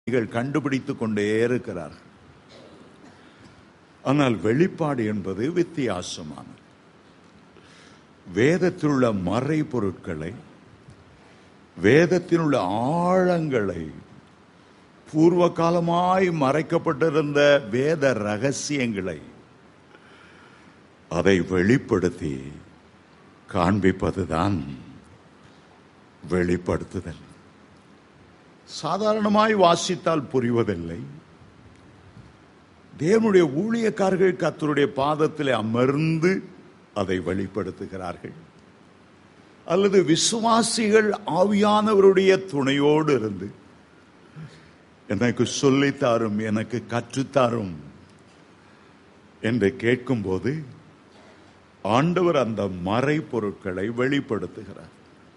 விஞ்ஞானிகள் கண்டுபிடித்துக் கொண்டே இருக்கிறார்கள் ஆனால் வெளிப்பாடு என்பது வித்தியாசமானது வேதத்திலுள்ள மறைபொருட்களை வேதத்தினுள்ள ஆழங்களை பூர்வ காலமாய் மறைக்கப்பட்டிருந்த வேத ரகசியங்களை அதை வெளிப்படுத்தி காண்பிப்பதுதான் வெளிப்படுத்துதல் சாதாரணமாய் வாசித்தால் புரிவதில்லை தேவனுடைய ஊழியக்காரர்கள் கத்தருடைய பாதத்தில் அமர்ந்து அதை வெளிப்படுத்துகிறார்கள் அல்லது விசுவாசிகள் ஆவியானவருடைய துணையோடு இருந்து எனக்கு சொல்லித்தாரும் எனக்கு கற்றுத்தாரும் என்று கேட்கும்போது ஆண்டவர் அந்த மறை பொருட்களை வெளிப்படுத்துகிறார்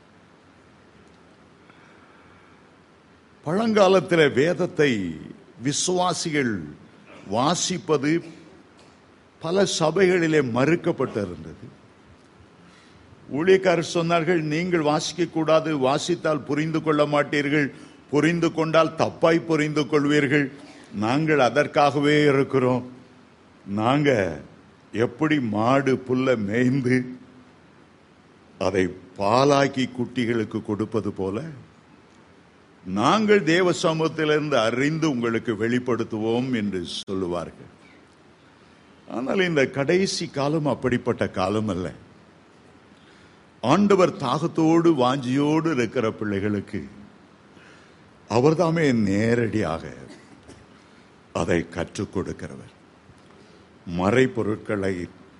பழங்காலத்தில் வேதத்தை விசுவாசிகள் வாசிப்பது பல சபைகளிலே மறுக்கப்பட்டிருந்தது ஊழியக்காரர் சொன்னார்கள் நீங்கள் வாசிக்க கூடாது வாசித்தால் புரிந்து கொள்ள மாட்டீர்கள் புரிந்து கொண்டால் தப்பாய் புரிந்து கொள்வீர்கள் நாங்கள் அதற்காகவே இருக்கிறோம் நாங்க எப்படி மாடு புல்ல மேய்ந்து அதை பாலாக்கி குட்டிகளுக்கு கொடுப்பது போல நாங்கள் தேவ சமூகத்திலிருந்து அறிந்து உங்களுக்கு வெளிப்படுத்துவோம் என்று சொல்லுவார்கள் ஆனால் இந்த கடைசி காலம் அப்படிப்பட்ட காலம் அல்ல ஆண்டவர் தாகத்தோடு வாஞ்சியோடு இருக்கிற பிள்ளைகளுக்கு அவர்தாமே நேரடியாக அதை கற்றுக் கொடுக்கிறவர் மறைப்பொருட்களை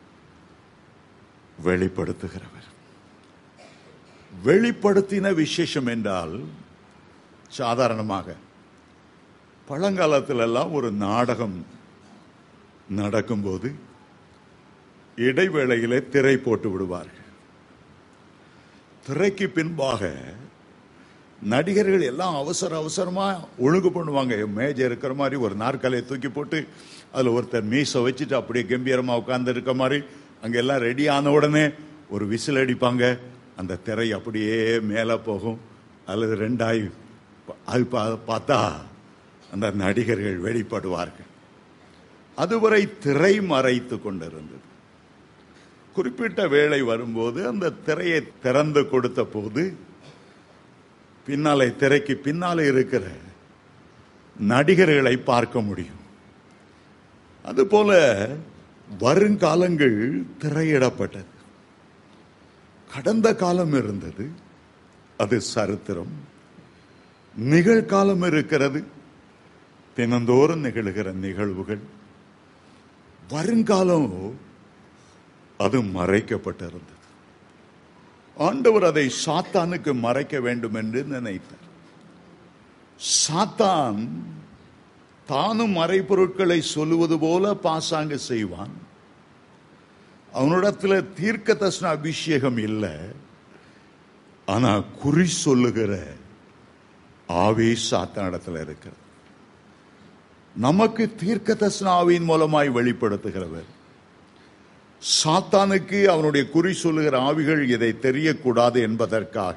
வெளிப்படுத்துகிறவர் வெளிப்படுத்தின விசேஷம் என்றால் சாதாரணமாக பழங்காலத்திலெல்லாம் ஒரு நாடகம் நடக்கும்போது இடைவேளையிலே திரை போட்டு விடுவார்கள் திரைக்கு பின்பாக நடிகர்கள் எல்லாம் அவசர அவசரமா ஒழுங்கு பண்ணுவாங்க மேஜ இருக்கிற மாதிரி ஒரு நாற்காலியை தூக்கி போட்டு அதுல ஒருத்தர் மீசை வச்சுட்டு அப்படியே கம்பீரமா உட்கார்ந்து இருக்க மாதிரி அங்க எல்லாம் ரெடி ஆன உடனே ஒரு விசில் அடிப்பாங்க அந்த திரை அப்படியே மேல போகும் அல்லது ரெண்டாய் அது பா- பார்த்தா அந்த நடிகர்கள் வெளிப்படுவார்கள் அதுவரை திரை மறைத்து கொண்டிருந்தது குறிப்பிட்ட வேளை வரும்போது அந்த திரையை திறந்து கொடுத்த போது பின்னாலே திரைக்கு பின்னாலே இருக்கிற நடிகர்களை பார்க்க முடியும் அதுபோல வருங்காலங்கள் திரையிடப்பட்டது கடந்த காலம் இருந்தது அது சரித்திரம் நிகழ்காலம் இருக்கிறது தினந்தோறும் நிகழ்கிற நிகழ்வுகள் வருங்காலம் அது மறைக்கப்பட்டிருந்தது ஆண்டவர் அதை சாத்தானுக்கு மறைக்க வேண்டும் என்று நினைத்தார் சாத்தான் தானும் மறைபொருட்களை சொல்லுவது போல பாசாங்க செய்வான் அவனிடத்துல தீர்க்க தர்சன அபிஷேகம் இல்லை ஆனா குறி சொல்லுகிற ஆவி சாத்தானிடத்துல இருக்கிறது நமக்கு தீர்க்க தர்சன ஆவியின் மூலமாய் வெளிப்படுத்துகிறவர் சாத்தானுக்கு அவனுடைய குறி சொல்லுகிற ஆவிகள் இதை தெரியக்கூடாது என்பதற்காக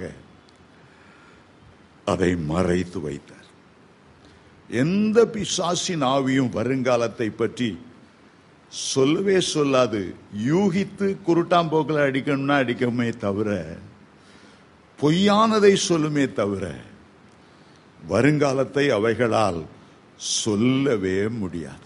அதை மறைத்து வைத்தார் எந்த பிசாசின் ஆவியும் வருங்காலத்தை பற்றி சொல்லவே சொல்லாது யூகித்து குருட்டாம்போக்கில் அடிக்கணும்னா அடிக்கமே தவிர பொய்யானதை சொல்லுமே தவிர வருங்காலத்தை அவைகளால் சொல்லவே முடியாது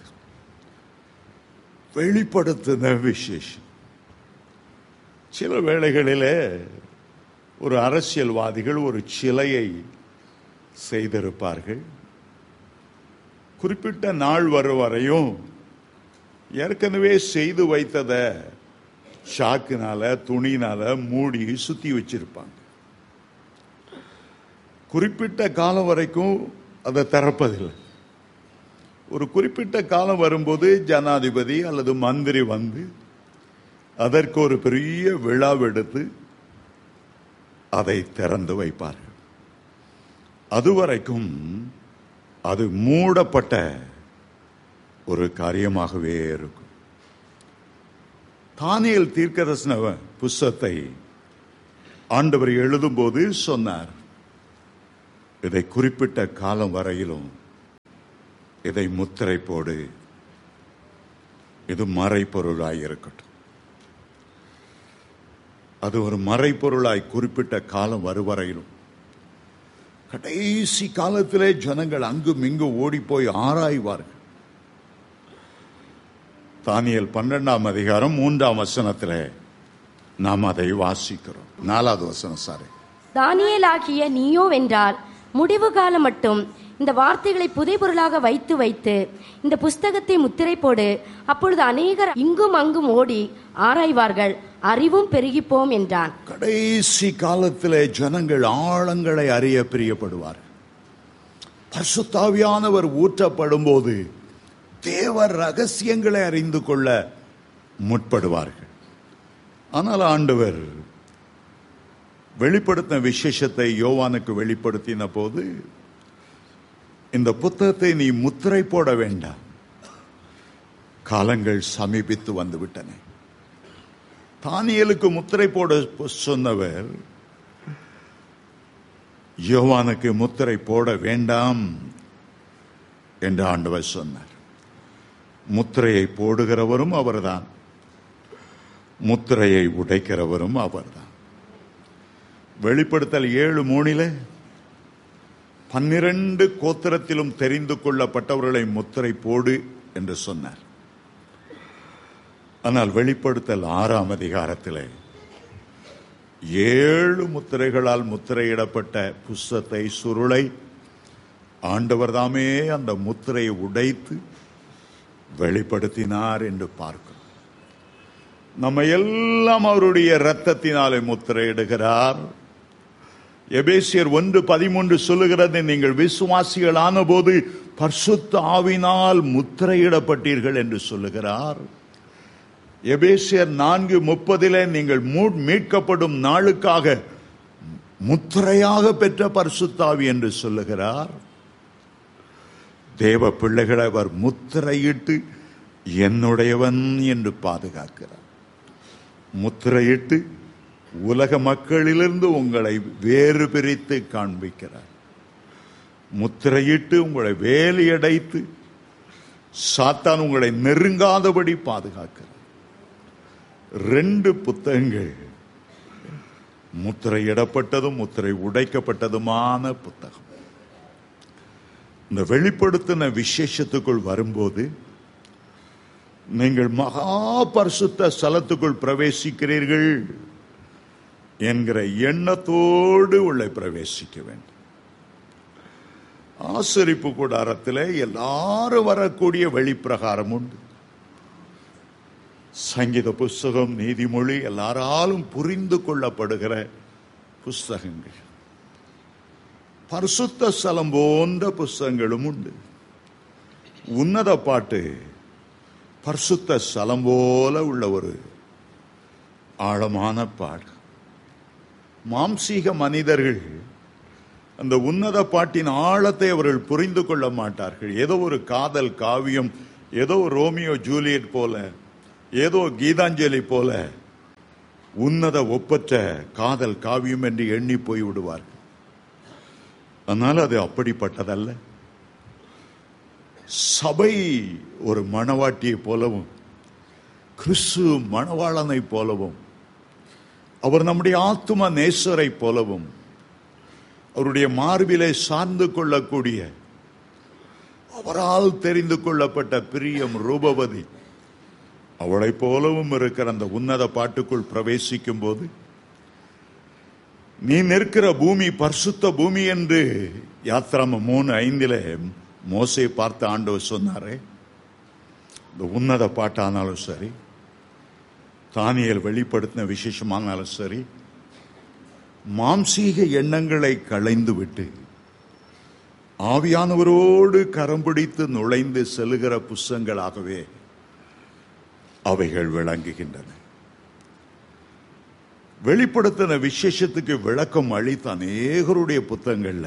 வெளிப்படுத்தின விசேஷம் சில வேளைகளிலே ஒரு அரசியல்வாதிகள் ஒரு சிலையை செய்திருப்பார்கள் குறிப்பிட்ட நாள் வரும் வரையும் ஏற்கனவே செய்து வைத்தத ஷாக்குனால துணினால மூடி சுத்தி வச்சிருப்பாங்க குறிப்பிட்ட காலம் வரைக்கும் அதை திறப்பதில்லை ஒரு குறிப்பிட்ட காலம் வரும்போது ஜனாதிபதி அல்லது மந்திரி வந்து அதற்கு ஒரு பெரிய விழாவெடுத்து அதை திறந்து வைப்பார்கள் அதுவரைக்கும் அது மூடப்பட்ட ஒரு காரியமாகவே இருக்கும் தானியல் தீர்க்கதர்சன புஸ்தத்தை ஆண்டவர் எழுதும்போது சொன்னார் இதை குறிப்பிட்ட காலம் வரையிலும் இதை முத்திரை போடு இது மறைப்பொருளாய் இருக்கட்டும் அது ஒரு மறைப்பொருளாய் குறிப்பிட்ட காலம் வருவரையிலும் கடைசி காலத்திலே ஜனங்கள் அங்கும் இங்கும் ஓடி போய் ஆராய்வார்கள் தானியல் பன்னெண்டாம் அதிகாரம் மூன்றாம் வசனத்திலே நாம் அதை வாசிக்கிறோம் நாலாவது வசனம் சாரி தானியேலாகிய நீயோ வென்றால் முடிவு காலம் மட்டும் இந்த வார்த்தைகளை புதைபொருளாக வைத்து வைத்து இந்த புஸ்தகத்தை முத்திரை போடு அப்பொழுது அநேகர் இங்கும் அங்கும் ஓடி ஆராய்வார்கள் அறிவும் பெருகிப்போம் என்றான் கடைசி காலத்திலே ஜனங்கள் ஆழங்களை அறிய பிரியப்படுவார் பரிசுத்தாவியானவர் ஊற்றப்படும் போது தேவர் ரகசியங்களை அறிந்து கொள்ள முற்படுவார்கள் ஆனால் ஆண்டவர் வெளிப்படுத்தின விசேஷத்தை யோவானுக்கு வெளிப்படுத்தின போது இந்த புத்தகத்தை நீ முத்திரை போட வேண்டாம் காலங்கள் சமீபித்து வந்து விட்டன தானியலுக்கு முத்திரை போட சொன்னவர் யோவானுக்கு முத்திரை போட வேண்டாம் என்று ஆண்டவர் சொன்னார் முத்திரையை போடுகிறவரும் அவர்தான் முத்திரையை உடைக்கிறவரும் அவர்தான் வெளிப்படுத்தல் ஏழு மூணில பன்னிரண்டு கோத்திரத்திலும் தெரிந்து கொள்ளப்பட்டவர்களை முத்திரை போடு என்று சொன்னார் ஆனால் வெளிப்படுத்தல் ஆறாம் அதிகாரத்திலே ஏழு முத்திரைகளால் முத்திரையிடப்பட்ட புஸ்தத்தை சுருளை ஆண்டவர் தாமே அந்த முத்திரையை உடைத்து வெளிப்படுத்தினார் என்று பார்க்கிறோம் நம்ம எல்லாம் அவருடைய இரத்தத்தினாலே முத்திரையிடுகிறார் எபேசியர் ஒன்று பதிமூன்று சொல்லுகிறது நீங்கள் விசுவாசிகளான போது பர்சுத்த ஆவினால் முத்திரையிடப்பட்டீர்கள் என்று சொல்லுகிறார் எபேசியர் நான்கு முப்பதிலே நீங்கள் மூ- மீட்கப்படும் நாளுக்காக முத்திரையாக பெற்ற பரிசுத்தாவி என்று சொல்லுகிறார் தேவ பிள்ளைகளை அவர் முத்திரையிட்டு என்னுடையவன் என்று பாதுகாக்கிறார் முத்திரையிட்டு உலக மக்களிலிருந்து உங்களை வேறு பிரித்து காண்பிக்கிறார் முத்திரையிட்டு உங்களை வேலியடைத்து சாத்தான் உங்களை நெருங்காதபடி பாதுகாக்கிறார் ரெண்டு புத்தகங்கள் முத்திரையிடப்பட்டதும் முத்திரை உடைக்கப்பட்டதுமான புத்தகம் இந்த வெளிப்படுத்தின விசேஷத்துக்குள் வரும்போது நீங்கள் மகா பரிசுத்த ஸ்தலத்துக்குள் பிரவேசிக்கிறீர்கள் என்கிற எண்ணத்தோடு உள்ளே பிரவேசிக்க வேண்டும் ஆசரிப்பு கூடாரத்தில் எல்லாரும் வரக்கூடிய வெளிப்பிரகாரம் உண்டு சங்கீத புஸ்தகம் நீதிமொழி எல்லாராலும் புரிந்து கொள்ளப்படுகிற புஸ்தகங்கள் பரிசுத்த ஸ்தலம் போன்ற புஸ்தகங்களும் உண்டு உன்னத பாட்டு பரிசுத்த ஸ்தலம் போல உள்ள ஒரு ஆழமான பாடு மாம்சீக மனிதர்கள் அந்த உன்னத பாட்டின் ஆழத்தை அவர்கள் புரிந்து கொள்ள மாட்டார்கள் ஏதோ ஒரு காதல் காவியம் ஏதோ ரோமியோ ஜூலியட் போல ஏதோ கீதாஞ்சலி போல உன்னத ஒப்பற்ற காதல் காவியம் என்று எண்ணி போய் விடுவார்கள் ஆனால் அது அப்படிப்பட்டதல்ல சபை ஒரு மணவாட்டியை போலவும் கிறிஸ்து மணவாளனை போலவும் அவர் நம்முடைய ஆத்தும நேசரை போலவும் அவருடைய மார்பிலே சார்ந்து கொள்ளக்கூடிய அவரால் தெரிந்து கொள்ளப்பட்ட பிரியம் ரூபவதி அவளைப் போலவும் இருக்கிற அந்த உன்னத பாட்டுக்குள் பிரவேசிக்கும் போது நீ நிற்கிற பூமி பரிசுத்த பூமி என்று யாத்ராம மூணு ஐந்திலே மோசை பார்த்து ஆண்டவர் சொன்னாரே இந்த உன்னத பாட்டானாலும் சரி தானியல் வெளிப்படுத்தின விசேஷமானாலும் சரி மாம்சீக எண்ணங்களை களைந்து விட்டு ஆவியானவரோடு கரம் பிடித்து நுழைந்து செல்லுகிற புஸ்தங்களாகவே அவைகள் விளங்குகின்றன வெளிப்படுத்தின விசேஷத்துக்கு விளக்கம் அளித்த அநேகருடைய புத்தகங்கள்ல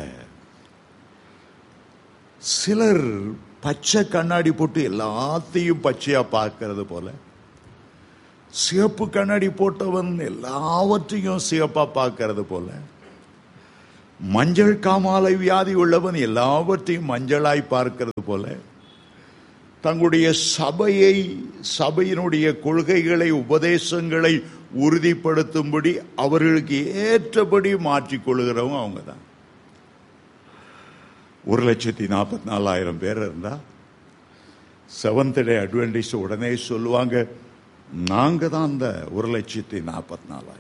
சிலர் பச்சை கண்ணாடி போட்டு எல்லாத்தையும் பச்சையா பார்க்கிறது போல சிவப்பு கண்ணாடி போட்டவன் எல்லாவற்றையும் சிவப்பா பார்க்கிறது போல மஞ்சள் காமாலை வியாதி உள்ளவன் எல்லாவற்றையும் மஞ்சளாய் பார்க்கிறது போல தங்களுடைய சபையை சபையினுடைய கொள்கைகளை உபதேசங்களை உறுதிப்படுத்தும்படி அவர்களுக்கு ஏற்றபடி மாற்றிக்கொள்கிறவங்க அவங்க தான் ஒரு லட்சத்தி நாற்பத்தி நாலாயிரம் பேர் இருந்தா செவன்த் டே அட்வென்டிஸ் உடனே சொல்லுவாங்க நாங்க தான் அந்த ஒரு லட்சத்தி நாற்பத்தி நாலாயிரம்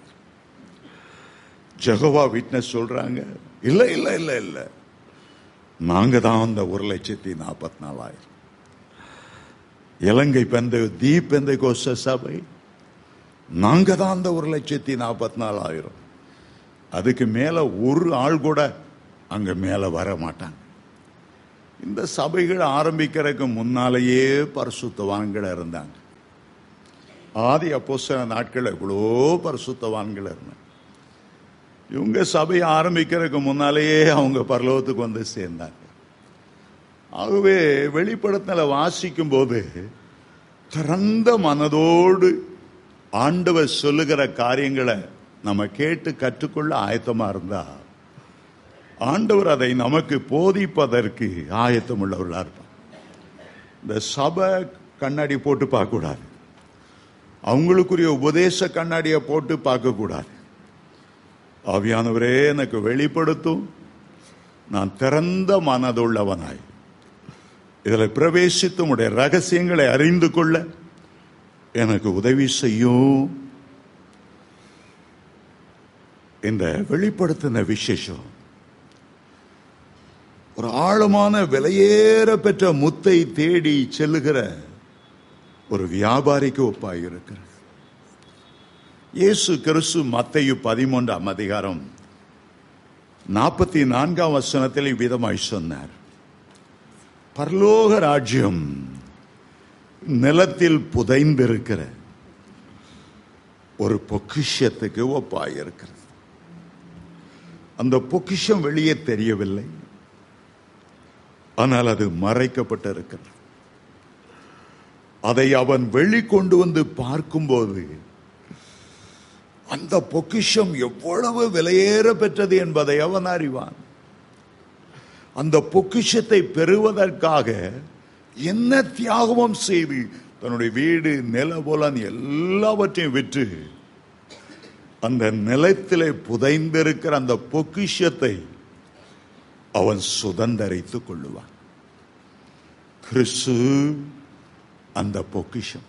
ஜெகவா விட்னஸ் சொல்றாங்க இல்ல இல்ல இல்ல இல்ல நாங்க தான் அந்த ஒரு லட்சத்தி நாற்பத்தி நாலாயிரம் இலங்கை பெந்த தீப் பெந்த கோஷ சபை நாங்க தான் அந்த ஒரு லட்சத்தி நாற்பத்தி நாலாயிரம் அதுக்கு மேல ஒரு ஆள் கூட அங்க மேல வர மாட்டாங்க இந்த சபைகள் ஆரம்பிக்கிறதுக்கு முன்னாலேயே பரிசுத்தவான்கள் இருந்தாங்க ஆதி அப்போஸ்தல நாட்கள் எவ்வளோ பரிசுத்தவான்கள் இருந்தாங்க இவங்க சபை ஆரம்பிக்கிறதுக்கு முன்னாலேயே அவங்க பரலோகத்துக்கு வந்து சேர்ந்தாங்க ஆகவே வெளிப்படத்துல வாசிக்கும் போது திறந்த மனதோடு ஆண்டவர் சொல்லுகிற காரியங்களை நம்ம கேட்டு கற்றுக்கொள்ள ஆயத்தமா இருந்தா ஆண்டவர் அதை நமக்கு போதிப்பதற்கு ஆயத்தம் உள்ளவர்களா இருப்பான் இந்த சபை கண்ணாடி போட்டு பார்க்க கூடாது அவங்களுக்குரிய உபதேச கண்ணாடியை போட்டு பார்க்க கூடாது ஆவியானவரே எனக்கு வெளிப்படுத்தும் நான் திறந்த மனதுள்ளவனாய் இதில் பிரவேசித்து உடைய ரகசியங்களை அறிந்து கொள்ள எனக்கு உதவி செய்யும் இந்த வெளிப்படுத்தின விசேஷம் ஒரு ஆழமான விலையேற பெற்ற முத்தை தேடி செல்லுகிற ஒரு வியாபாரிக்கு ஒப்பாக இருக்கிறது இயேசு கிறிஸ்து மத்தையு பதிமூன்றாம் அதிகாரம் நாற்பத்தி நான்காம் வசனத்தில் இவ்விதமாய் சொன்னார் பரலோக ராஜ்யம் நிலத்தில் புதைந்திருக்கிற ஒரு பொக்கிஷத்துக்கு ஒப்பாய் இருக்கிறது அந்த பொக்கிஷம் வெளியே தெரியவில்லை ஆனால் அது மறைக்கப்பட்டிருக்கிறது அதை அவன் வெளிக்கொண்டு வந்து பார்க்கும்போது அந்த பொக்கிஷம் எவ்வளவு விலையேற பெற்றது என்பதை அவன் அறிவான் அந்த பொக்கிஷத்தை பெறுவதற்காக என்ன தியாகமும் செய்து தன்னுடைய வீடு நிலபோலன் எல்லாவற்றையும் விற்று அந்த நிலத்திலே புதைந்திருக்கிற அந்த பொக்கிஷத்தை அவன் சுதந்தரித்துக் கொள்ளுவான் கிறிஸ்து அந்த பொக்கிஷம்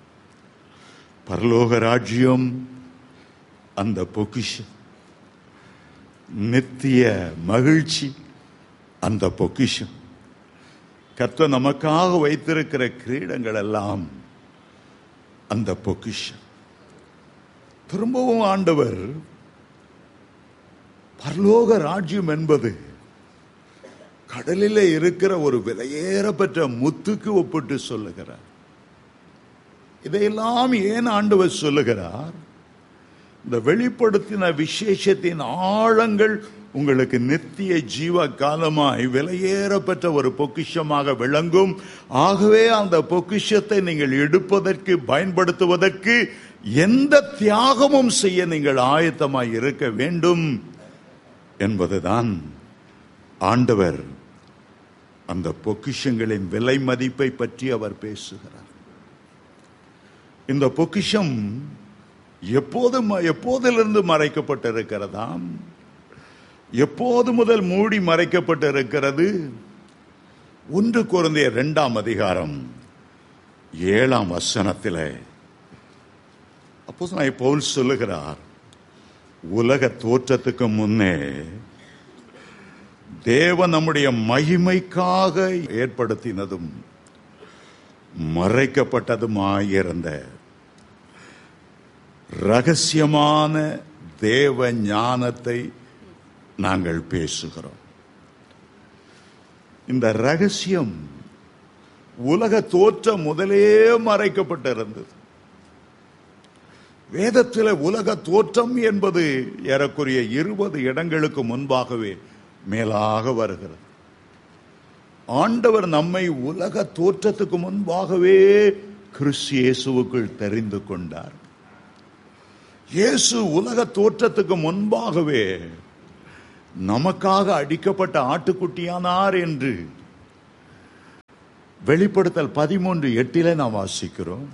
பரலோக ராஜ்யம் அந்த பொக்கிஷம் நித்திய மகிழ்ச்சி அந்த பொக்கிஷம் கர்த்தர் நமக்காக வைத்திருக்கிற கிரீடங்கள் எல்லாம் அந்த பொக்கிஷம் திரும்பவும் ஆண்டவர் பரலோக ராஜ்யம் என்பது கடலிலே இருக்கிற ஒரு விலையேற பெற்ற முத்துக்கு ஒப்பிட்டு சொல்லுகிறார் இதையெல்லாம் ஏன் ஆண்டவர் சொல்லுகிறார் இந்த வெளிப்படுத்தின விசேஷத்தின் ஆழங்கள் உங்களுக்கு நித்திய ஜீவ காலமாய் விலையேறப்பெற்ற ஒரு பொக்கிஷமாக விளங்கும் ஆகவே அந்த பொக்கிஷத்தை நீங்கள் எடுப்பதற்கு பயன்படுத்துவதற்கு எந்த தியாகமும் செய்ய நீங்கள் ஆயத்தமாய் இருக்க வேண்டும் என்பதுதான் ஆண்டவர் அந்த பொக்கிஷங்களின் விலை மதிப்பை பற்றி அவர் பேசுகிறார் இந்த பொக்கிஷம் எப்போது ம- எப்போதிலிருந்து மறைக்கப்பட்டிருக்கிறதாம் எப்போது முதல் மூடி மறைக்கப்பட்டிருக்கிறது ஒன்று குழந்தைய இரண்டாம் அதிகாரம் ஏழாம் வசனத்திலே அப்போ நான் பவுல் சொல்லுகிறார் உலக தோற்றத்துக்கு முன்னே தேவன் நம்முடைய மகிமைக்காக ஏற்படுத்தினதும் மறைக்கப்பட்டதுமாயிருந்த ரகசியமான தேவ ஞானத்தை நாங்கள் பேசுகிறோம் இந்த ரகசியம் உலக தோற்றம் முதலே மறைக்கப்பட்டிருந்தது வேதத்தில் உலக தோற்றம் என்பது ஏறக்குறைய இருபது இடங்களுக்கு முன்பாகவே மேலாக வருகிறது ஆண்டவர் நம்மை உலக தோற்றத்துக்கு முன்பாகவே கிறிஸ்து இயேசுவுக்குள் தெரிந்து கொண்டார் இயேசு உலக தோற்றத்துக்கு முன்பாகவே நமக்காக அடிக்கப்பட்ட ஆட்டுக்குட்டியானார் என்று வெளிப்படுத்தல் பதிமூன்று எட்டிலே நாம் வாசிக்கிறோம்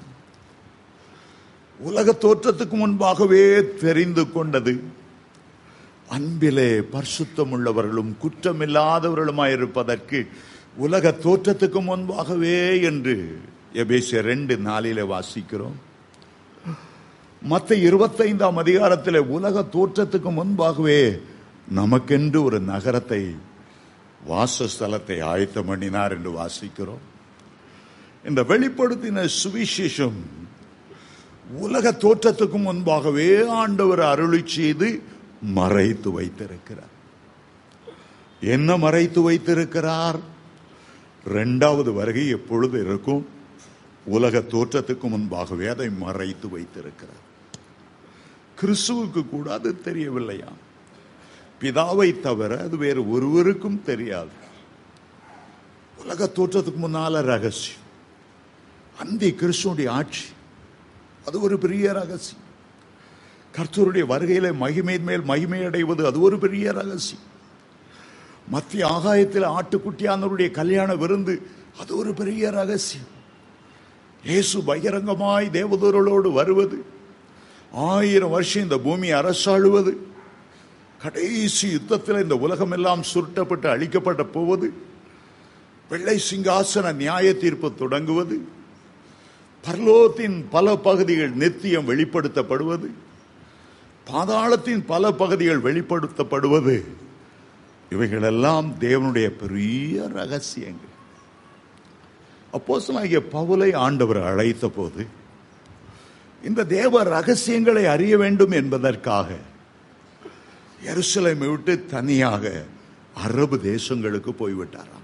உலக தோற்றத்துக்கு முன்பாகவே தெரிந்து கொண்டது அன்பிலே பரிசுத்தம் உள்ளவர்களும் குற்றமில்லாதவர்களுமாயிருப்பதற்கு உலக தோற்றத்துக்கு முன்பாகவே என்று எபேசிய ரெண்டு நாளிலே வாசிக்கிறோம் மத்த இருபத்தைந்தாம் அதிகாரத்தில் உலக தோற்றத்துக்கு முன்பாகவே நமக்கென்று ஒரு நகரத்தை வாசஸ்தலத்தை ஆயத்தம் பண்ணினார் என்று வாசிக்கிறோம் இந்த வெளிப்படுத்தின சுவிசேஷம் உலக தோற்றத்துக்கு முன்பாகவே ஆண்டவர் அருளி செய்து மறைத்து வைத்திருக்கிறார் என்ன மறைத்து வைத்திருக்கிறார் இரண்டாவது வருகை எப்பொழுது இருக்கும் உலக தோற்றத்துக்கு முன்பாகவே அதை மறைத்து வைத்திருக்கிறார் கிறிஸ்துவுக்கு கூட அது தெரியவில்லையா பிதாவை தவிர அது வேறு ஒருவருக்கும் தெரியாது உலக தோற்றத்துக்கு முன்னால ரகசியம் அந்தி கிறிஸ்துவனுடைய ஆட்சி அது ஒரு பெரிய ரகசியம் கர்த்தருடைய வருகையில மகிமையின் மேல் மகிமை அடைவது அது ஒரு பெரிய ரகசியம் மத்திய ஆகாயத்தில் ஆட்டுக்குட்டியானவருடைய கல்யாண விருந்து அது ஒரு பெரிய ரகசியம் இயேசு பகிரங்கமாய் தேவதூர்களோடு வருவது ஆயிரம் வருஷம் இந்த பூமி அரசாளுவது கடைசி யுத்தத்தில் இந்த உலகம் எல்லாம் சுருட்டப்பட்டு அழிக்கப்பட்ட போவது வெள்ளை சிங்காசன நியாய தீர்ப்பு தொடங்குவது பரலோகத்தின் பல பகுதிகள் நித்தியம் வெளிப்படுத்தப்படுவது பாதாளத்தின் பல பகுதிகள் வெளிப்படுத்தப்படுவது இவைகளெல்லாம் தேவனுடைய பெரிய ரகசியங்கள் அப்போஸ்தலனாகிய பவுலை ஆண்டவர் அழைத்த போது இந்த தேவ ரகசியங்களை அறிய வேண்டும் என்பதற்காக எருசலேமை விட்டு தனியாக அரபு தேசங்களுக்கு போய்விட்டாராம்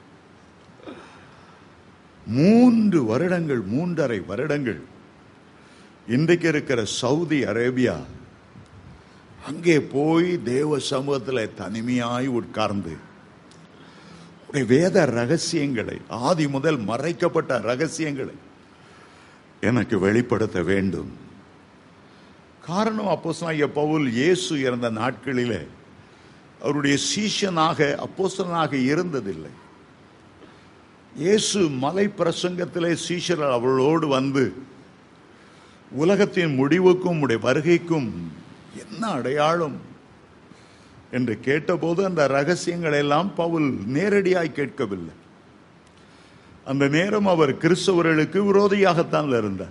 மூன்று வருடங்கள் மூன்றரை வருடங்கள் இன்றைக்கு இருக்கிற சவுதி அரேபியா அங்கே போய் தேவ சமூகத்தில் தனிமையாய் உட்கார்ந்து உடைய வேத ரகசியங்களை ஆதி முதல் மறைக்கப்பட்ட ரகசியங்களை எனக்கு வெளிப்படுத்த வேண்டும் காரணம் அப்போஸ்தலனாகிய பவுல் இயேசு இறந்த நாட்களிலே அவருடைய சீஷனாக அப்போஸ்தலனாக இருந்ததில்லை இயேசு மலை பிரசங்கத்திலே சீஷர்கள் அவளோடு வந்து உலகத்தின் முடிவுக்கும் உடைய வருகைக்கும் என்ன அடையாளம் என்று கேட்டபோது அந்த ரகசியங்களை எல்லாம் பவுல் நேரடியாய் கேட்கவில்லை அந்த நேரம் அவர் கிறிஸ்தவர்களுக்கு விரோதியாகத்தான் இருந்தார்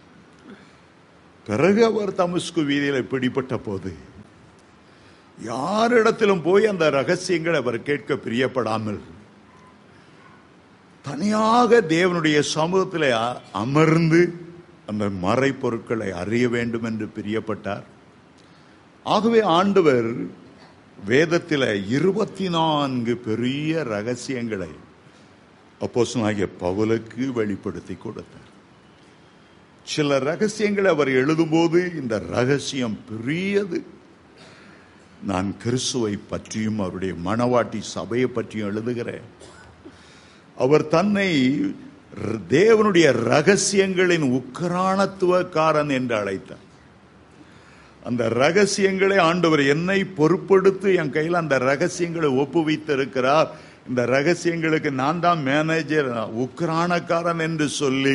பிறகு அவர் தமஸ்கு வீதியில் பிடிப்பட்ட போது யாரிடத்திலும் போய் அந்த ரகசியங்களை அவர் கேட்க பிரியப்படாமல் தனியாக தேவனுடைய சமூகத்தில் அ- அமர்ந்து அந்த மறைப்பொருட்களை அறிய வேண்டும் என்று பிரியப்பட்டார் ஆகவே ஆண்டவர் வேதத்தில் இருபத்தி நான்கு பெரிய ரகசியங்களை அப்போஸ்தலனாகிய பவுலுக்கு வெளிப்படுத்தி கொடுத்தார் சில ரகசியங்களை அவர் எழுதும்போது இந்த ரகசியம் பெரியது நான் கிறிஸ்துவை பற்றியும் அவருடைய மணவாட்டி சபையை பற்றியும் எழுதுகிறேன் அவர் தன்னை ர- தேவனுடைய ரகசியங்களின் உக்கரானத்துவக்காரன் என்று அழைத்தார் அந்த ரகசியங்களை ஆண்டவர் என்னை பொறுப்படுத்தி என் கையில் அந்த ரகசியங்களை ஒப்புவித்திருக்கிறார் இந்த ரகசியங்களுக்கு நான் தான் மேனேஜர் உக்ரானக்காரன் என்று சொல்லி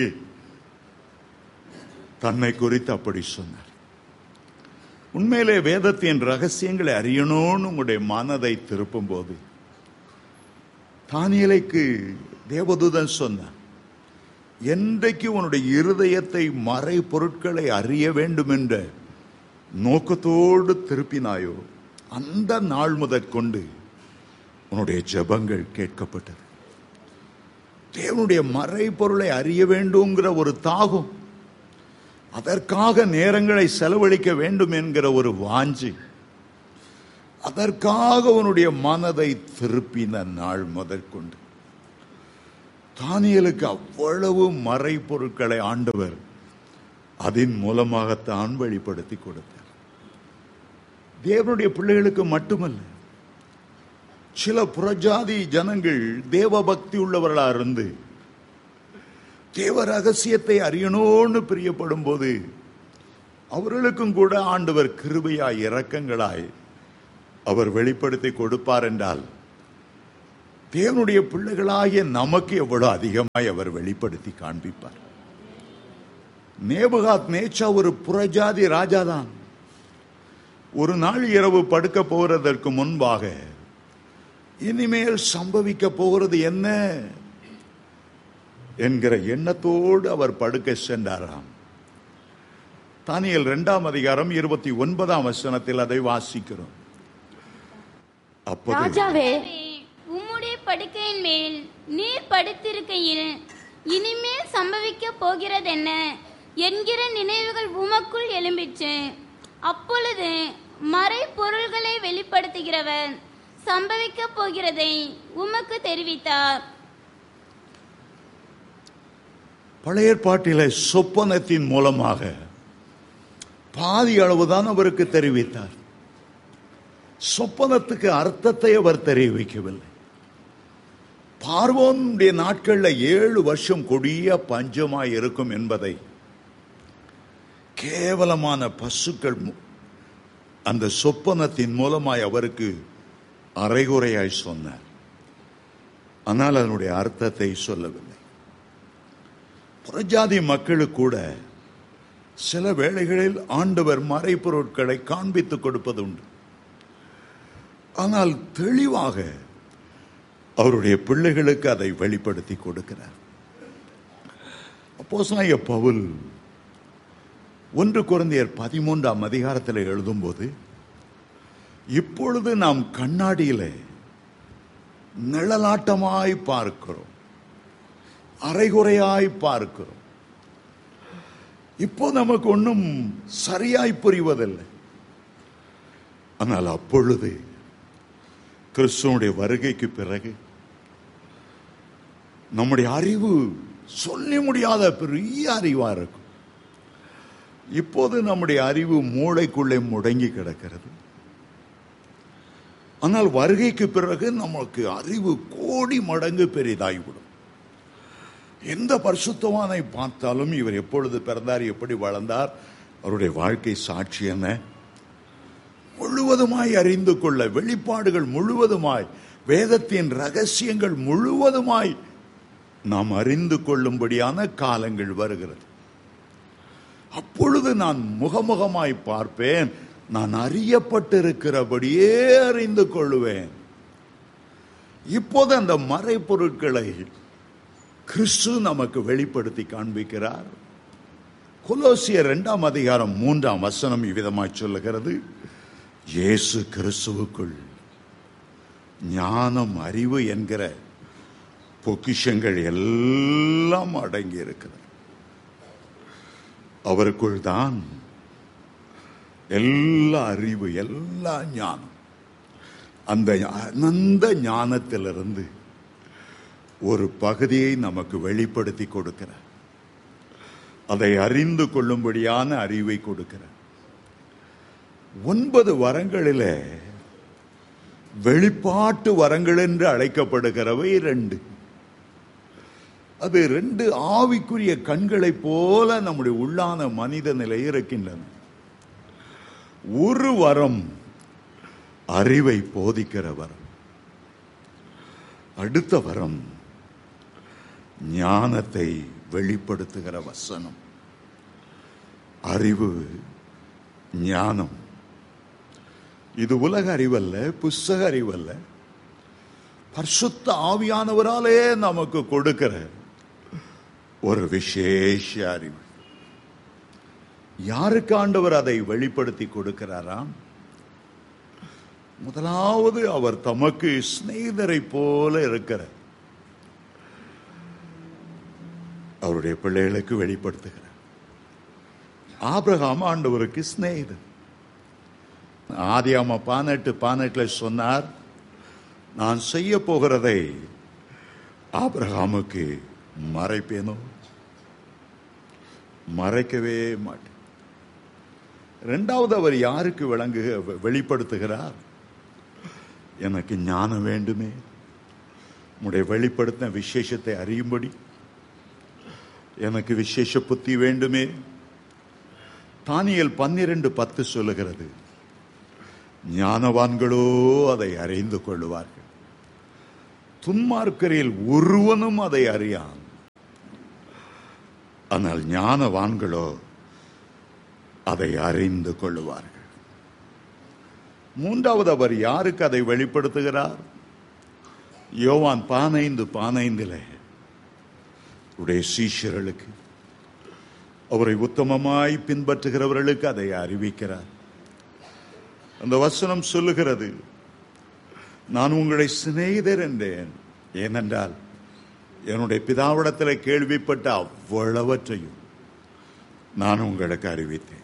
தன்னை குறித்து அப்படி சொன்னார் உண்மையிலே வேதத்தின் ரகசியங்களை அறியணும்னு உங்களுடைய மனதை திருப்பும் போது தானியலைக்கு தேவதூதன் சொன்னான் என்றைக்கு உன்னுடைய இருதயத்தை மறை பொருட்களை அறிய வேண்டும் என்ற நோக்கத்தோடு திருப்பினாயோ அந்த நாள் முதற்கொண்டு உன்னுடைய ஜெபங்கள் கேட்கப்பட்டது தேவனுடைய மறைபொருளை அறிய வேண்டுங்கிற ஒரு தாகம் அதற்காக நேரங்களை செலவழிக்க வேண்டும் என்கிற ஒரு வாஞ்சி அதற்காக உன்னுடைய மனதை திருப்பின நாள் முதற்கொண்டு தானியலுக்கு அவ்வளவு மறைபொருட்களை ஆண்டவர் அதன் மூலமாகத்தான் வெளிப்படுத்தி கொடுத்தார் தேவனுடைய பிள்ளைகளுக்கு மட்டுமல்ல சில புறஜாதி ஜனங்கள் தேவ பக்தி உள்ளவர்களா இருந்து தேவ ரகசியத்தை அறியணும்னு பிரியப்படும் போது அவர்களுக்கும் கூட ஆண்டவர் கிருபையாய் இரக்கங்களாய் அவர் வெளிப்படுத்தி கொடுப்பார் என்றால் தேவனுடைய பிள்ளைகளாகிய நமக்கு எவ்வளவு அதிகமாய் அவர் வெளிப்படுத்தி காண்பிப்பார் நேபுகாத் நேச்சா ஒரு புறஜாதி ராஜாதான் ஒரு நாள் இரவு படுக்க போகிறதற்கு முன்பாக இனிமேல் சம்பவிக்க போகிறது என்ன என்கிற எண்ணத்தோடு அவர் படுக்க சென்றாராம் தானியல் இரண்டாம் அதிகாரம் இருபத்தி ஒன்பதாம் வசனத்தில் அதை வாசிக்கிறோம் அப்போது ராஜாவே உம்முடைய படுக்கையின் மேல் நீர் படுத்திருக்கையில் இனிமேல் சம்பவிக்க போகிறதென்ன என்கிற நினைவுகள் உமக்குள் எழும்பிற்று அப்பொழுது மறை பொருள்களை வெளிப்படுத்துகிறவர் சம்பவிக்க போகிறதை உமக்கு தெரிவித்தார் பழைய ஏற்பாட்டிலே சொப்பனத்தின் மூலமாக பாதி அளவுதான் அவருக்கு தெரிவித்தார் சொப்பனத்துக்கு அர்த்தத்தை அவர் தெரிவிக்கவில்லை பார்வோனுடைய நாட்கள்ல ஏழு வருஷம் கொடிய பஞ்சமாய் இருக்கும் என்பதை கேவலமான பசுக்கள் மு- அந்த சொப்பனத்தின் மூலமாய் அவருக்கு அரைகுறையாய் சொன்னார் ஆனால் அதனுடைய அர்த்தத்தை சொல்லவில்லை புறஜாதி மக்களுக்கு கூட சில வேளைகளில் ஆண்டவர் மறைப்பொருட்களை காண்பித்துக் கொடுப்பது உண்டு ஆனால் தெளிவாக அவருடைய பிள்ளைகளுக்கு அதை வெளிப்படுத்தி கொடுக்கிறார் அப்போஸ்தலனாகிய பவுல் ஒன்று குழந்தையர் பதிமூன்றாம் அதிகாரத்தில் எழுதும்போது இப்பொழுது நாம் கண்ணாடியிலே நிழலாட்டமாய் பார்க்கிறோம் அரைகுறையாய் பார்க்கிறோம் இப்போ நமக்கு ஒன்றும் சரியாய் புரிவதில்லை ஆனால் அப்பொழுது கிறிஸ்துவனுடைய வருகைக்கு பிறகு நம்முடைய அறிவு சொல்லி முடியாத பெரிய அறிவா இருக்கும் இப்போது நம்முடைய அறிவு மூளைக்குள்ளே முடங்கி கிடக்கிறது ஆனால் வருகைக்கு பிறகு நமக்கு அறிவு கோடி மடங்கு பெரிதாகிவிடும் எந்த பரிசுத்தவானை பார்த்தாலும் இவர் எப்பொழுது பிறந்தார் எப்படி வளர்ந்தார் அவருடைய வாழ்க்கை சாட்சி என்ன முழுவதுமாய் அறிந்து கொள்ள வெளிப்பாடுகள் முழுவதுமாய் வேதத்தின் ரகசியங்கள் முழுவதுமாய் நாம் அறிந்து கொள்ளும்படியான காலங்கள் வருகிறது அப்பொழுது நான் முகமுகமாய் பார்ப்பேன் நான் அறியப்பட்டிருக்கிறபடியே அறிந்து கொள்ளுவேன் இப்போது அந்த மறைப்பொருட்களை கிறிஸ்து நமக்கு வெளிப்படுத்தி காண்பிக்கிறார் கொலோசியர் இரண்டாம் அதிகாரம் மூன்றாம் வசனம் இவ்விதமாய் சொல்லுகிறது இயேசு கிறிஸ்துவுக்குள் ஞானம் அறிவு என்கிற பொக்கிஷங்கள் எல்லாம் அடங்கி இருக்கிறது அவருக்குள் தான் எல்லா அறிவு எல்லா ஞானம் அந்த அனந்த ஞானத்திலிருந்து ஒரு பகுதியை நமக்கு வெளிப்படுத்தி கொடுக்கிறார் அதை அறிந்து கொள்ளும்படியான அறிவை கொடுக்கிறார் ஒன்பது வரங்களிலே வெளிப்பாட்டு வரங்கள் என்று அழைக்கப்படுகிறவை ரெண்டு அது ரெண்டு ஆவிக்குரிய கண்களைப் போல நம்முடைய உள்ளான மனித நிலை இருக்கின்றன ஒரு வரம் அறிவை போதிக்கிற வரம் அடுத்த வரம் ஞானத்தை வெளிப்படுத்துகிற வசனம் அறிவு ஞானம் இது உலக அறிவல்ல புஸ்தக அறிவல்ல பரிசுத்த ஆவியானவராலே நமக்கு கொடுக்கிற ஒரு விசேஷ அறிவு யாருக்கு ஆண்டவர் அதை வெளிப்படுத்தி கொடுக்கிறாராம் முதலாவது அவர் தமக்கு சிநேகிதரை போல இருக்கிற அவருடைய பிள்ளைகளுக்கு வெளிப்படுத்துகிறார் ஆபிரகாம் ஆண்டவருக்கு சிநேகிதன் ஆதியாம பானெட்டு பானெட்டுல சொன்னார் நான் செய்ய போகிறதை ஆபிரகாமுக்கு மறைப்பேனோ மறைக்கவே மாட்டேன் இரண்டாவது அவர் யாருக்கு விளங்கு வெளிப்படுத்துகிறார் எனக்கு ஞானம் வேண்டுமே உடைய வெளிப்படுத்தின விசேஷத்தை அறியும்படி எனக்கு விசேஷ புத்தி வேண்டுமே தானியல் பன்னிரண்டு பத்து சொல்லுகிறது ஞானவான்களோ அதை அறிந்து கொள்ளுவார்கள் துன்மார்க்கரில் ஒருவனும் அதை அறியான் ஆனால் ஞானவான்களோ அதை அறிந்து கொள்ளுவார்கள் மூன்றாவது அவர் யாருக்கு அதை வெளிப்படுத்துகிறார் யோவான் பானைந்து பானைந்திலே உடைய சீஷர்களுக்கு அவரை உத்தமமாய் பின்பற்றுகிறவர்களுக்கு அதை அறிவிக்கிறார் அந்த வசனம் சொல்லுகிறது நான் உங்களை சிநேகிதர் என்றேன் ஏனென்றால் என்னுடைய பிதாவிடத்தில் கேள்விப்பட்ட அவ்வளவற்றையும் நான் உங்களுக்கு அறிவித்தேன்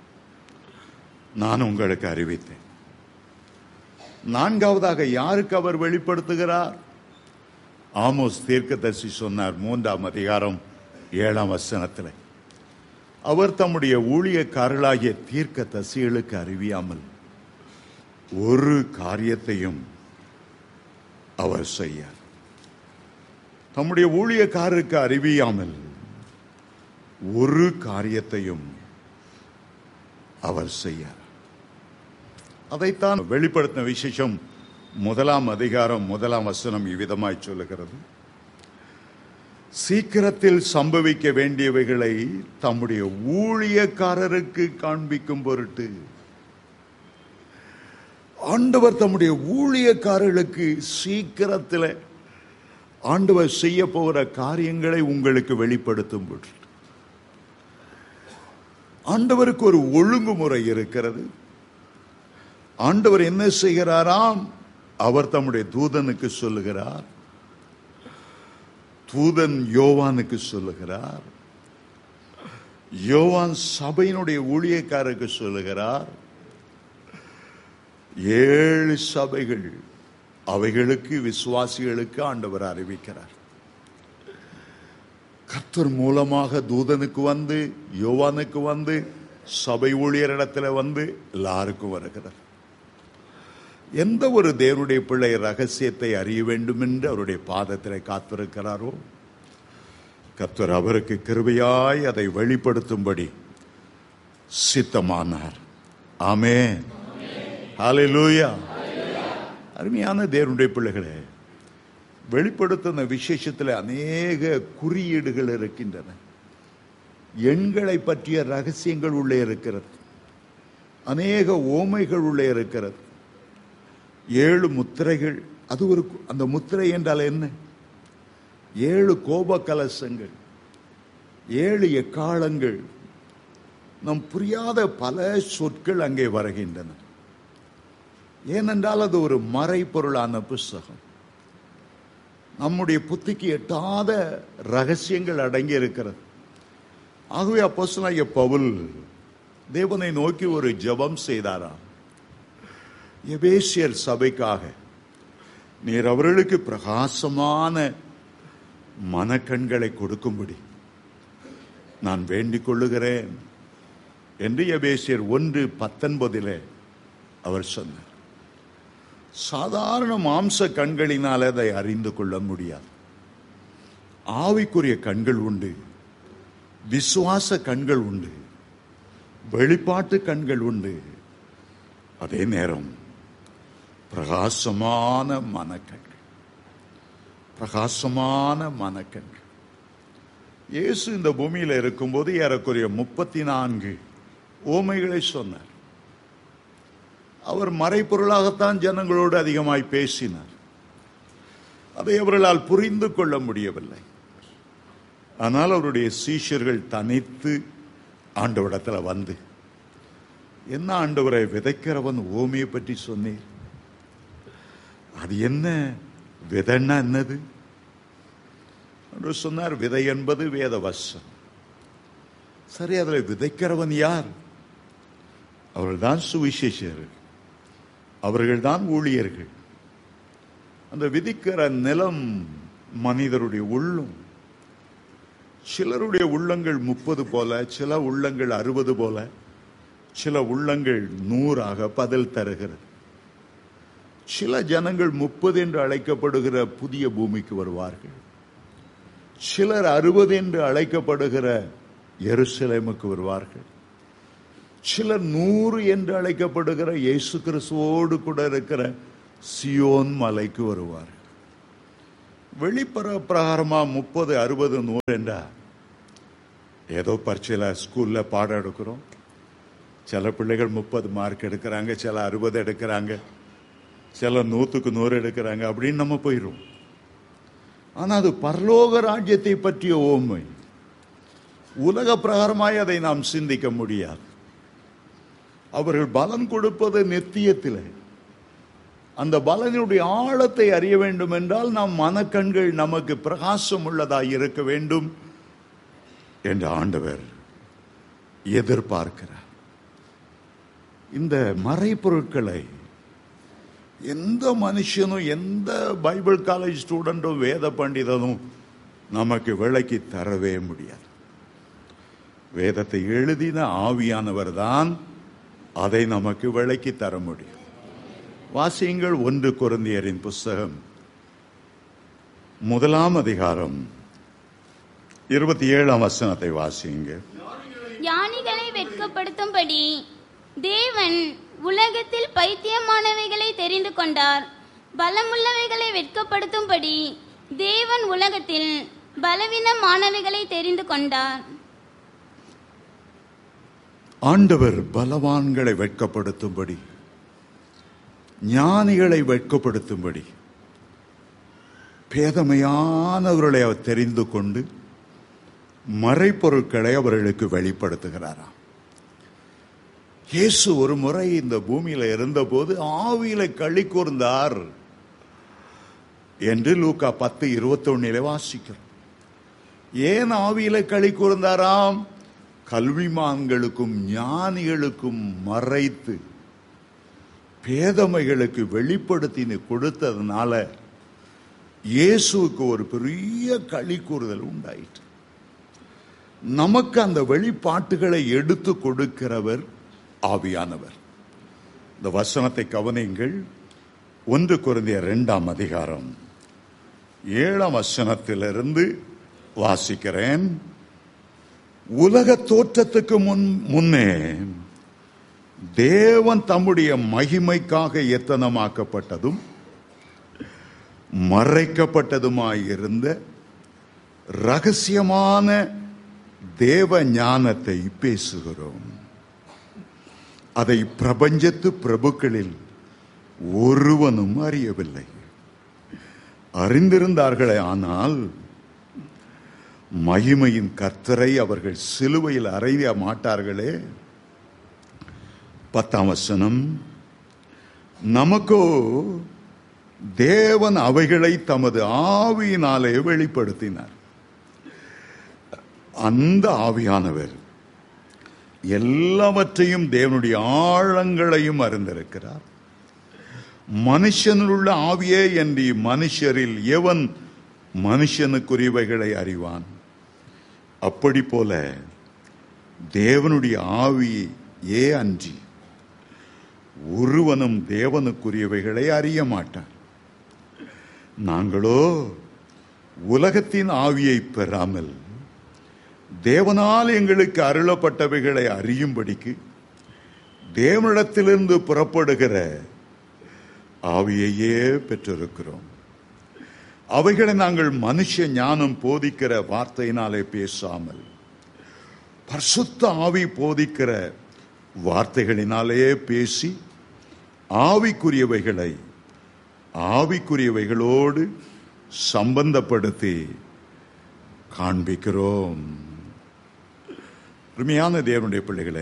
நான் உங்களுக்கு அறிவித்தேன் நான்காவதாக யாருக்கு அவர் வெளிப்படுத்துகிறார் ஆமோஸ் தீர்க்கதரிசி சொன்னார் மூன்றாம் அதிகாரம் ஏழாம் வசனத்தில் அவர் தம்முடைய ஊழியக்காரர்களாகிய தீர்க்க தசிகளுக்கு அறிவியாமல் ஒரு காரியத்தையும் அவர் செய்யார் தம்முடைய ஊழியக்காரருக்கு அறிவியாமல் ஒரு காரியத்தையும் அவர் செய்யார் அதைத்தான் வெளிப்படுத்தின விசேஷம் முதலாம் அதிகாரம் முதலாம் வசனம் இவ்விதமாய் சொல்லுகிறது சீக்கிரத்தில் சம்பவிக்க வேண்டியவைகளை தம்முடைய ஊழியக்காரருக்கு காண்பிக்கும் பொருட்டு ஆண்டவர் தம்முடைய ஊழியக்காரர்களுக்கு சீக்கிரத்தில் ஆண்டவர் செய்ய போகிற காரியங்களை உங்களுக்கு வெளிப்படுத்தும் பொருட்டு ஆண்டவருக்கு ஒரு ஒழுங்குமுறை இருக்கிறது ஆண்டவர் என்ன செய்கிறாராம் அவர் தம்முடைய தூதனுக்கு சொல்லுகிறார் தூதன் யோவானுக்கு சொல்லுகிறார் யோவான் சபையினுடைய ஊழியக்காரருக்கு சொல்லுகிறார் ஏழு சபைகள் அவைகளுக்கு விசுவாசிகளுக்கு ஆண்டவர் அறிவிக்கிறார் கர்த்தர் மூலமாக தூதனுக்கு வந்து யோவானுக்கு வந்து சபை ஊழியரிடத்துல வந்து எல்லாருக்கும் வருகிறார் எந்த ஒரு தேவனுடைய பிள்ளை ரகசியத்தை அறிய வேண்டும் என்று அவருடைய பாதத்தில் காத்திருக்கிறாரோ கர்த்தர் அவருக்கு கிருபையாய் அதை வெளிப்படுத்தும்படி சித்தமானார் ஆமே ஹalleluya அருமையான தேவனுடைய பிள்ளைகளே வெளிப்படுத்தின விசேஷத்தில் அநேக குறியீடுகள் இருக்கின்றன எண்களை பற்றிய ரகசியங்கள் உள்ளே இருக்கிறது அநேக ஓமைகள் உள்ளே இருக்கிறது ஏழு முத்திரைகள் அது ஒரு அந்த முத்திரை என்றால் என்ன ஏழு கோப கலசங்கள் ஏழு எக்காலங்கள் நம் புரியாத பல சொற்கள் அங்கே வருகின்றன ஏனென்றால் அது ஒரு மறைப்பொருளான புஸ்தகம் நம்முடைய புத்திக்கு எட்டாத ரகசியங்கள் அடங்கி இருக்கிறது ஆகவே அப்போஸ்தலனாகிய பவுல் தேவனை நோக்கி ஒரு ஜெபம் செய்தாராம் எபேசியர் சபைக்காக நீர் அவர்களுக்கு பிரகாசமான மனக்கண்களை கொடுக்கும்படி நான் வேண்டிக் கொள்ளுகிறேன் என்று எபேசியர் ஒன்று பத்தொன்பதிலே அவர் சொன்னார் சாதாரண மாம்ச கண்களினால் அதை அறிந்து கொள்ள முடியாது ஆவிக்குரிய கண்கள் உண்டு விசுவாச கண்கள் உண்டு வெளிப்பாட்டு கண்கள் உண்டு அதே நேரம் பிரகாசமான மனக்கண்கள் பிரகாசமான மனக்கண்கள் இயேசு இந்த பூமியில இருக்கும்போது ஏறக்குறைய முப்பத்தி நான்கு ஓமைகளை சொன்னார் அவர் மறைப்பொருளாகத்தான் ஜனங்களோடு அதிகமாய் பேசினார் அதை அவர்களால் புரிந்து கொள்ள முடியவில்லை ஆனால் அவருடைய சீஷர்கள் தனித்து ஆண்டவரிடத்தில் வந்து என்ன ஆண்டவரை விதைக்கிறவன் ஓமையை பற்றி சொன்னீர் அது என்ன விதைன்னா என்னது என்று சொன்னார் விதை என்பது வேத வசம் சரி அதில் விதைக்கிறவன் யார் அவர்கள்தான் சுவிசேஷர்கள் அவர்கள்தான் ஊழியர்கள் அந்த விதிக்கிற நிலம் மனிதருடைய உள்ளம் சிலருடைய உள்ளங்கள் முப்பது போல சில உள்ளங்கள் அறுபது போல சில உள்ளங்கள் நூறாக பதில் தருகிறது சில ஜனங்கள் முப்பது என்று அழைக்கப்படுகிற புதிய பூமிக்கு வருவார்கள் சிலர் அறுபது என்று அழைக்கப்படுகிற எருசலேமுக்கு வருவார்கள் சிலர் நூறு என்று அழைக்கப்படுகிற இயேசு கிறிஸ்துவோடு கூட இருக்கிற சியோன் மலைக்கு வருவார்கள் வெளிப்புற பிரகாரமா முப்பது அறுபது நூறு என்றா ஏதோ பரீட்சையில் ஸ்கூல்ல பாடம் எடுக்கிறோம் சில பிள்ளைகள் முப்பது மார்க் எடுக்கிறாங்க சில அறுபது எடுக்கிறாங்க சில நூற்றுக்கு நூறு எடுக்கிறாங்க அப்படின்னு நம்ம போயிடும் ஆனா அது பரலோக ராஜ்யத்தை பற்றிய ஓமை உலக பிரகாரமாய் அதை நாம் சிந்திக்க முடியாது அவர்கள் பலன் கொடுப்பது நித்தியத்திலே அந்த பலனுடைய ஆழத்தை அறிய வேண்டும் என்றால் நம் மனக்கண்கள் நமக்கு பிரகாசம் உள்ளதாய் இருக்க வேண்டும் என்று ஆண்டவர் எதிர்பார்க்கிறார் இந்த மறைப்பொருட்களை எந்த மனுஷனும் எந்த பைபிள் காலேஜ் ஸ்டூடெண்ட்டும் வேத பண்டிதனும் நமக்கு விளக்கி தரவே முடியாது வேதத்தை எழுதின ஆவியானவர் தான் அதை நமக்கு விளக்கி தர முடியும் வாசியுங்கள் ஒன்று குருந்தியரின் புஸ்தகம் முதலாம் அதிகாரம் இருபத்தி ஏழாம் வசனத்தை வாசியுங்க ஞானிகளை வெட்கப்படுத்தும்படி தேவன் உலகத்தில் பைத்தியமானவைகளை தெரிந்து கொண்டார் பலமுள்ளவைகளை வெட்கப்படுத்தும்படி தேவன் உலகத்தில் பலவீனமானவைகளை தெரிந்து கொண்டார் ஆண்டவர் பலவான்களை வெட்கப்படுத்தும்படி ஞானிகளை வெட்கப்படுத்தும்படி பேதமையானவர்களை அவர் தெரிந்து கொண்டு மறைப்பொருட்களை அவர்களுக்கு வெளிப்படுத்துகிறாராம் இயேசு ஒரு முறை இந்த பூமியில இருந்தபோது ஆவியில களி கூர்ந்தார் என்று லூக்கா பத்து இருபத்தொன்னிலே வாசிக்கிறோம் ஏன் ஆவியில களி கூர்ந்தாராம் கல்விமான்களுக்கும் ஞானிகளுக்கும் மறைத்து பேதமைகளுக்கு வெளிப்படுத்தி கொடுத்ததுனால இயேசுவுக்கு ஒரு பெரிய களி கூறுதல் உண்டாயிற்று நமக்கு அந்த வெளிப்பாட்டுகளை எடுத்து கொடுக்கிறவர் ஆவியானவர் இந்த வசனத்தை கவனிங்கள் ஒன்று குருந்திய இரண்டாம் அதிகாரம் ஏழாம் வசனத்திலிருந்து வாசிக்கிறேன் உலக தோற்றத்துக்கு முன் முன்னே தேவன் தம்முடைய மகிமைக்காக எத்தனமாக்கப்பட்டதும் மறைக்கப்பட்டதுமாயிருந்த ரகசியமான தேவ ஞானத்தை பேசுகிறோம் அதை பிரபஞ்சத்து பிரபுக்களில் ஒருவனும் அறியவில்லை அறிந்திருந்தார்களே ஆனால் மகிமையின் கர்த்தரை அவர்கள் சிலுவையில் அறைய மாட்டார்களே பத்தாம் வசனம் நமக்கோ தேவன் அவைகளை தமது ஆவியினாலே வெளிப்படுத்தினார் அந்த ஆவியானவர் எல்லாவற்றையும் தேவனுடைய ஆழங்களையும் அறிந்திருக்கிறார் மனுஷனில் உள்ள ஆவியே என்று மனுஷரில் எவன் மனுஷனுக்குரியவைகளை அறிவான் அப்படி போல தேவனுடைய ஆவியே அன்றி ஒருவனும் தேவனுக்குரியவைகளை அறிய மாட்டான் நாங்களோ உலகத்தின் ஆவியை பெறாமல் தேவனால் எங்களுக்கு அருளப்பட்டவைகளை அறியும்படிக்கு தேவனிடத்திலிருந்து புறப்படுகிற ஆவியையே பெற்றிருக்கிறோம் அவைகளை நாங்கள் மனுஷ ஞானம் போதிக்கிற வார்த்தையினாலே பேசாமல் பரிசுத்த ஆவி போதிக்கிற வார்த்தைகளினாலே பேசி ஆவிக்குரியவைகளை ஆவிக்குரியவைகளோடு சம்பந்தப்படுத்தி காண்பிக்கிறோம் அருமையான தேவனுடைய பிள்ளைகளே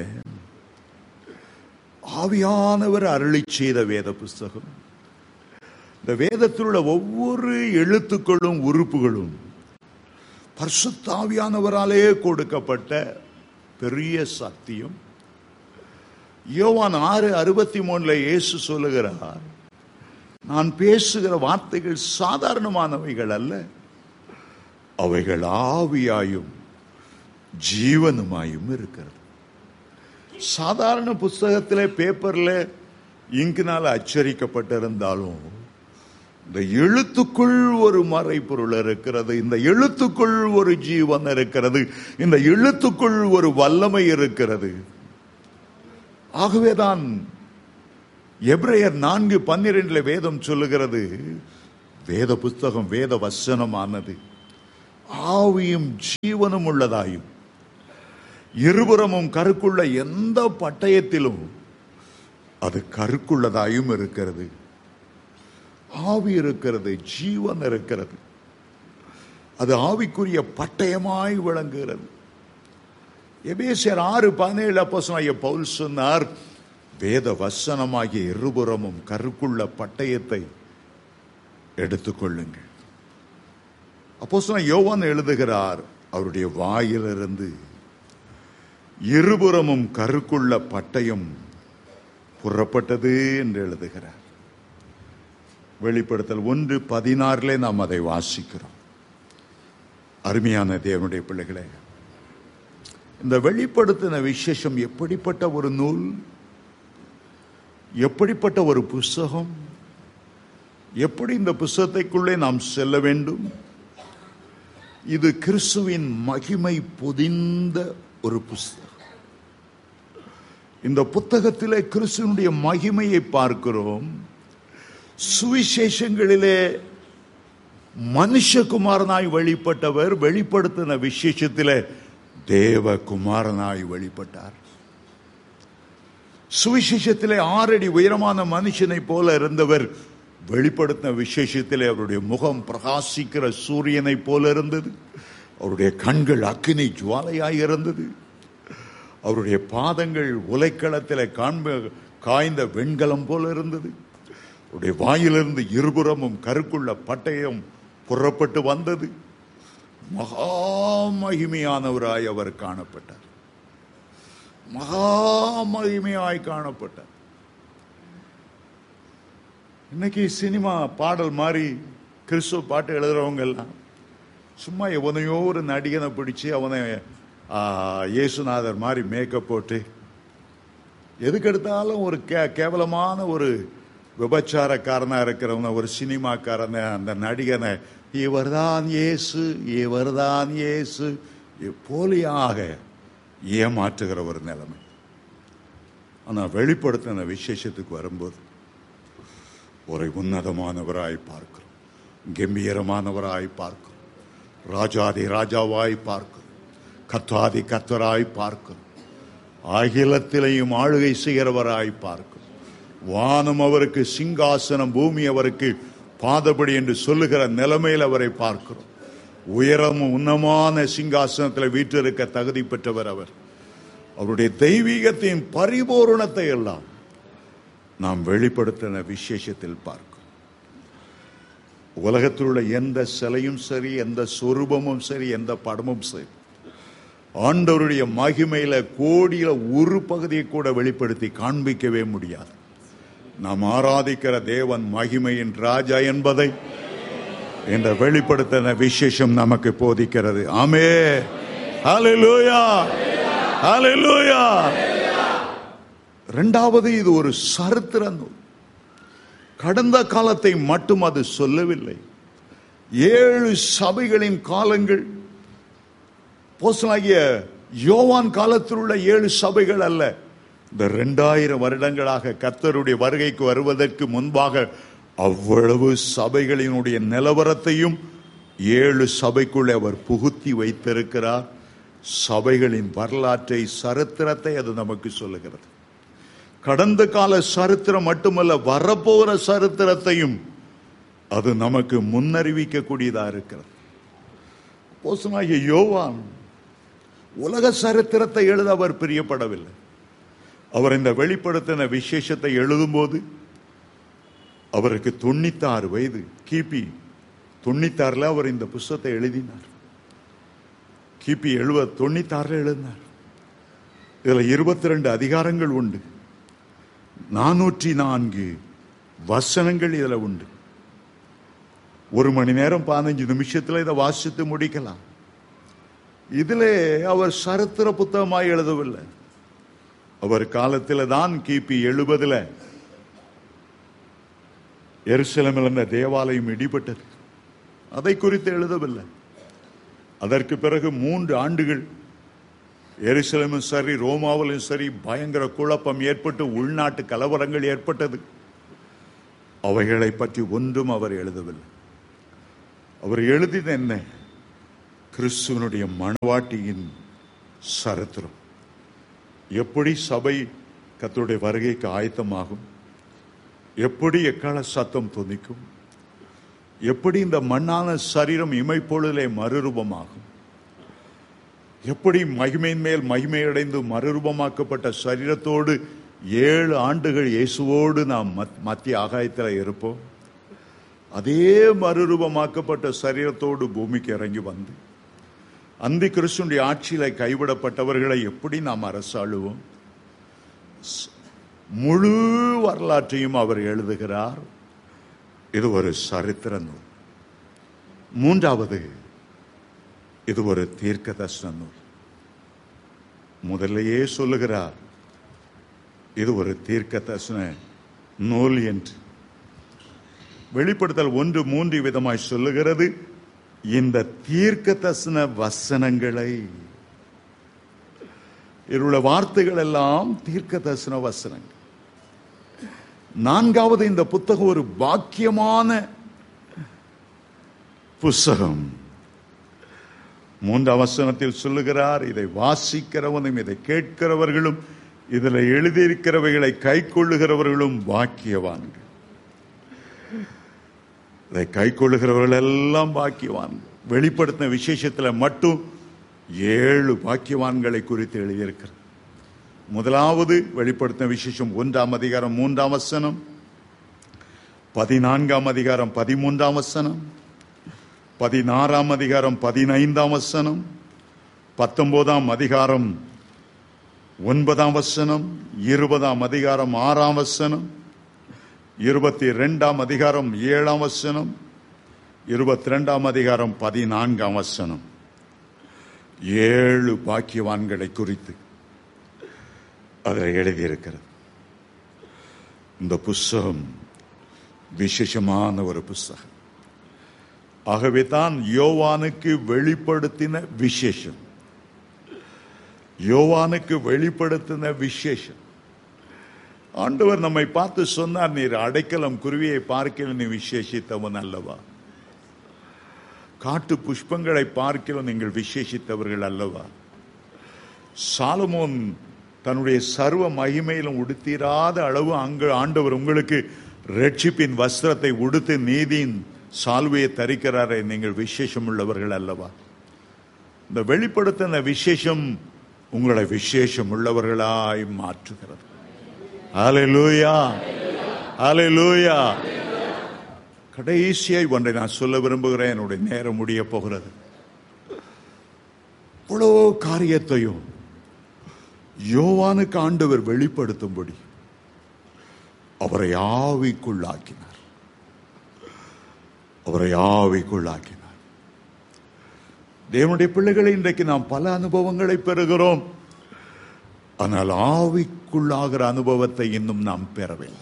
ஆவியானவர் அருளி செய்த வேத புஸ்தகம் இந்த வேதத்தில் உள்ள ஒவ்வொரு எழுத்துக்களும் உறுப்புகளும் பரிசுத்தாவியானவராலே கொடுக்கப்பட்ட பெரிய சத்தியம் யோவான் ஆறு அறுபத்தி மூணுல இயேசு சொல்லுகிறார் நான் பேசுகிற வார்த்தைகள் சாதாரணமானவைகள் அல்ல அவைகள் ஆவியாயும் ஜீவனுமாயும் இருக்கிறது சாதாரண புஸ்தகத்திலே பேப்பர்ல இங்கினால் அச்சரிக்கப்பட்டிருந்தாலும் இந்த எழுத்துக்குள் ஒரு மறைப்பொருள் இருக்கிறது இந்த எழுத்துக்குள் ஒரு ஜீவன் இருக்கிறது இந்த எழுத்துக்குள் ஒரு வல்லமை இருக்கிறது ஆகவேதான் எப்ரேயர் நான்கு பன்னிரெண்டுல வேதம் சொல்லுகிறது வேத புஸ்தகம் வேத வசனமானது ஆவியும் ஜீவனும் உள்ளதாயும் இருபுறமும் கருக்குள்ள எந்த பட்டயத்திலும் அது கருக்குள்ளதாயும் இருக்கிறது ஆவி இருக்கிறது ஜீவன் இருக்கிறது அது ஆவிக்குரிய பட்டயமாய் விளங்குகிறது எபேசியர் ஆறு பதினேழு அப்போஸ்தலனாகிய பவுல் சொன்னார் வேத வசனமாகிய இருபுறமும் கருக்குள்ள பட்டயத்தை எடுத்துக்கொள்ளுங்கள் அப்போஸ்தலன் யோவான் எழுதுகிறார் அவருடைய வாயிலிருந்து இருபுறமும் கருக்குள்ள பட்டயம் புறப்பட்டது என்று எழுதுகிறார் வெளிப்படுத்தல் ஒன்று பதினாறிலே நாம் அதை வாசிக்கிறோம் அருமையான தேவனுடைய பிள்ளைகளே இந்த வெளிப்படுத்தின விசேஷம் எப்படிப்பட்ட ஒரு நூல் எப்படிப்பட்ட ஒரு புஸ்தகம் எப்படி இந்த புஸ்தகத்தைக்குள்ளே நாம் செல்ல வேண்டும் இது கிறிஸ்துவின் மகிமை பொதிந்த ஒரு புஸ்தகம் இந்த புத்தகத்திலே கிறிஸ்துவனுடைய மகிமையை பார்க்கிறோம் சுவிசேஷங்களிலே மனுஷகுமாரனாய் வெளிப்பட்டவர் வெளிப்படுத்தின விசேஷத்திலே தேவகுமாரனாய் வெளிப்பட்டார் சுவிசேஷத்திலே ஆறடி உயரமான மனுஷனை போல இருந்தவர் வெளிப்படுத்தின விசேஷத்திலே அவருடைய முகம் பிரகாசிக்கிற சூரியனை போல இருந்தது அவருடைய கண்கள் அக்கினி ஜுவாலையாய் இருந்தது அவருடைய பாதங்கள் உலைக்களத்திலே காண்ப காய்ந்த வெண்கலம் போல இருந்தது அவருடைய வாயிலிருந்து இருபுறமும் கருக்குள்ள பட்டயம் புறப்பட்டு வந்தது மகா மகிமையானவராய் அவர் காணப்பட்டார் மகா மகிமையாய் காணப்பட்டார் இன்னைக்கு சினிமா பாடல் மாதிரி கிறிஸ்துவ பாட்டு எழுதுறவங்க எல்லாம் சும்மா எவனையோ ஒரு நடிகனை பிடிச்சு அவனை ஆ, இயேசுநாதர் மாதிரி மேக்கப் போட்டு எதுக்கு எடுத்தாலும் ஒரு கே கேவலமான ஒரு விபச்சாரக்காரனா இருக்கிறவன ஒரு சினிமாக்காரனை அந்த நடிகனை இவர்தான் இயேசு இவர்தான் இயேசு போலியாக ஏமாற்றுகிற ஒரு நிலைமை ஆனா வெளிப்படுத்தின விசேஷத்துக்கு வரும்போது ஒரு உன்னதமானவராய் பார்க்கிறோம் கம்பீரமானவராய் பார்க்கிறோம் ராஜாதி ராஜாவாய் பார்க்கிறோம் கத்தாதி கத்தராய் பார்க்கிறோம் அகிலத்திலையும் ஆளுகை செய்கிறவராய் பார்க்கிறோம் வானம் அவருக்கு சிங்காசனம் பூமி அவருக்கு பாதபடி என்று சொல்லுகிற நிலைமையில் அவரை பார்க்கிறோம் உயரமும் உன்னமான சிங்காசனத்தில் வீற்றிருக்க தகுதி பெற்றவர் அவர் அவருடைய தெய்வீகத்தின் பரிபூரணத்தை எல்லாம் நாம் வெளிப்படுத்தின விசேஷத்தில் பார்க்கிறோம் உலகத்தில் உள்ள எந்த சிலையும் சரி எந்த சொரூபமும் சரி எந்த படமும் சரி ஆண்டவருடைய மகிமையில கோடியில ஒரு பகுதியை கூட வெளிப்படுத்தி காண்பிக்கவே முடியாது நாம் ஆராதிக்கிற தேவன் மகிமையின் ராஜா என்பதை என்ற வெளிப்படுத்தின விசேஷம் நமக்கு போதிக்கிறது ஆமே ஹalleluya ஹalleluya இரண்டாவது இது ஒரு சரித்திர நூல் கடந்த காலத்தை மட்டும் அது சொல்லவில்லை ஏழு சபைகளின் காலங்கள் போஸ்தலனாகிய யோவான் காலத்தில் உள்ள ஏழு சபைகள் அல்ல இந்த ரெண்டாயிரம் வருடங்களாக கர்த்தருடைய வருகைக்கு வருவதற்கு முன்பாக அவ்வளவு சபைகளினுடைய நிலவரத்தையும் ஏழு சபைக்குள்ளே அவர் புகுத்தி வைத்திருக்கிறார் சபைகளின் வரலாற்றை சரித்திரத்தை அது நமக்கு சொல்லுகிறது கடந்த கால சரித்திரம் மட்டுமல்ல வரப்போகிற சரித்திரத்தையும் அது நமக்கு முன்னறிவிக்கக்கூடியதா இருக்கிறது போசனாகிய யோவான் உலக சரித்திரத்தை எழுத அவர் பிரியப்படவில்லை அவர் இந்த வெளிப்படுத்தின விசேஷத்தை எழுதும்போது அவருக்கு தொண்ணூத்தாறு வயது கிபி தொண்ணூத்தாறுல அவர் இந்த புஸ்தகத்தை எழுதினார் கிபி எழுபது தொண்ணூத்தாறுல எழுதினார் இதுல இருபத்தி ரெண்டு அதிகாரங்கள் உண்டு நானூற்றி நான்கு வசனங்கள் இதுல உண்டு ஒரு மணி நேரம் பதினஞ்சு நிமிஷத்துல இதை வாசித்து முடிக்கலாம் இதிலே அவர் சரித்திர புத்தகமாய் எழுதவில்லை அவர் காலத்தில் தான் கிபி எழுபதுல எருசலேமில் இருந்த தேவாலயம் இடிபட்டது அதை குறித்து எழுதவில்லை அதற்கு பிறகு மூன்று ஆண்டுகள் எருசலேமும் சரி ரோமாவிலும் சரி பயங்கர குழப்பம் ஏற்பட்டு உள்நாட்டு கலவரங்கள் ஏற்பட்டது அவைகளை பற்றி ஒன்றும் அவர் எழுதவில்லை அவர் எழுதின என்ன கிறிஸ்துவனுடைய மணவாட்டியின் சரித்திரம் எப்படி சபை கர்த்தருடைய வருகைக்கு ஆயத்தமாகும் எப்படி எக்கால சத்தம் துணிக்கும் எப்படி இந்த மண்ணான சரீரம் இமைப்பொழுதிலே மறுரூபமாகும் எப்படி மகிமையின் மேல் மகிமையடைந்து மறுரூபமாக்கப்பட்ட சரீரத்தோடு ஏழு ஆண்டுகள் இயேசுவோடு நாம் மத்- மத்திய ஆகாயத்தில் இருப்போம் அதே மறுரூபமாக்கப்பட்ட சரீரத்தோடு பூமிக்கு இறங்கி வந்து அந்தி கிறிஸ்துடைய ஆட்சியில கைவிடப்பட்டவர்களை எப்படி நாம் அரசாளுவோம் ஸ்- முழு வரலாற்றையும் அவர் எழுதுகிறார் இது ஒரு சரித்திர நூல் மூன்றாவது இது ஒரு தீர்க்க தரிசன நூல் முதல்லையே சொல்லுகிறார் இது ஒரு தீர்க்க தரிசன நூல் என்று வெளிப்படுத்தல் ஒன்று மூன்று விதமாய் சொல்லுகிறது இந்த தீர்க்க தரிசன வசனங்களை இவருடைய வார்த்தைகள் எல்லாம் தீர்க்க தரிசன வசனங்கள் நான்காவது இந்த புத்தகம் ஒரு பாக்கியமான புஸ்தகம் மூன்றாம் வசனத்தில் சொல்லுகிறார் இதை வாசிக்கிறவனும் இதை கேட்கிறவர்களும் இதில் எழுதியிருக்கிறவைகளை கை கொள்ளுகிறவர்களும் பாக்கியவான்கள் இதை கை கொள்ளுகிறவர்கள் எல்லாம் பாக்கியவான்கள் வெளிப்படுத்தின விசேஷத்துல மட்டும் ஏழு பாக்கியவான்களை குறித்து எழுதியிருக்கிறது முதலாவது வெளிப்படுத்தின விசேஷம் ஒன்றாம் அதிகாரம் மூன்றாம் வசனம் பதினான்காம் அதிகாரம் பதிமூன்றாம் வசனம் பதினாறாம் அதிகாரம் பதினைந்தாம் வசனம் பத்தொன்பதாம் அதிகாரம் ஒன்பதாம் வசனம் இருபதாம் அதிகாரம் ஆறாம் வசனம் இருபத்தி ரெண்டாம் அதிகாரம் ஏழாம் வசனம் இருபத்தி ரெண்டாம் அதிகாரம் பதினான்காம் வசனம் ஏழு பாக்கியவான்களை குறித்து அதில் எழுதியிருக்கிறது இந்த புஸ்தகம் விசேஷமான ஒரு புஸ்தகம் ஆகவே தான் யோவானுக்கு வெளிப்படுத்தின விசேஷம் யோவானுக்கு வெளிப்படுத்தின விசேஷம் ஆண்டவர் நம்மை பார்த்து சொன்னார் நீர் அடைக்கலம் குருவியை பார்க்கல நீ விசேஷித்தவன் அல்லவா காட்டு புஷ்பங்களை பார்க்கல நீங்கள் விசேஷித்தவர்கள் அல்லவா சாலமோன் தன்னுடைய சர்வ மகிமையிலும் உடுத்திராத அளவு அங்கு ஆண்டவர் உங்களுக்கு ரட்சிப்பின் வஸ்திரத்தை உடுத்து நீதியின் சால்வையை தரிக்கிறாரே நீங்கள் விசேஷம் உள்ளவர்கள் அல்லவா இந்த வெளிப்படுத்தின விசேஷம் உங்களை விசேஷம் உள்ளவர்களாய் மாற்றுகிறது ஹalleluya ஹalleluya கடைசியாய் ஒன்றை நான் சொல்ல விரும்புகிறேன் என்னுடைய நேரம் முடிய போகிறது இவ்வளோ காரியத்தையும் யோவானுக்கு ஆண்டவர் வெளிப்படுத்தும்படி அவரை ஆவிக்குள்ளாக்கினார் அவரை ஆவிக்குள்ளாக்கினார் தேவனுடைய பிள்ளைகளை இன்றைக்கு நாம் பல அனுபவங்களை பெறுகிறோம் ஆனால் ஆவிக்குள்ளாகிற அனுபவத்தை இன்னும் நாம் பெறவில்லை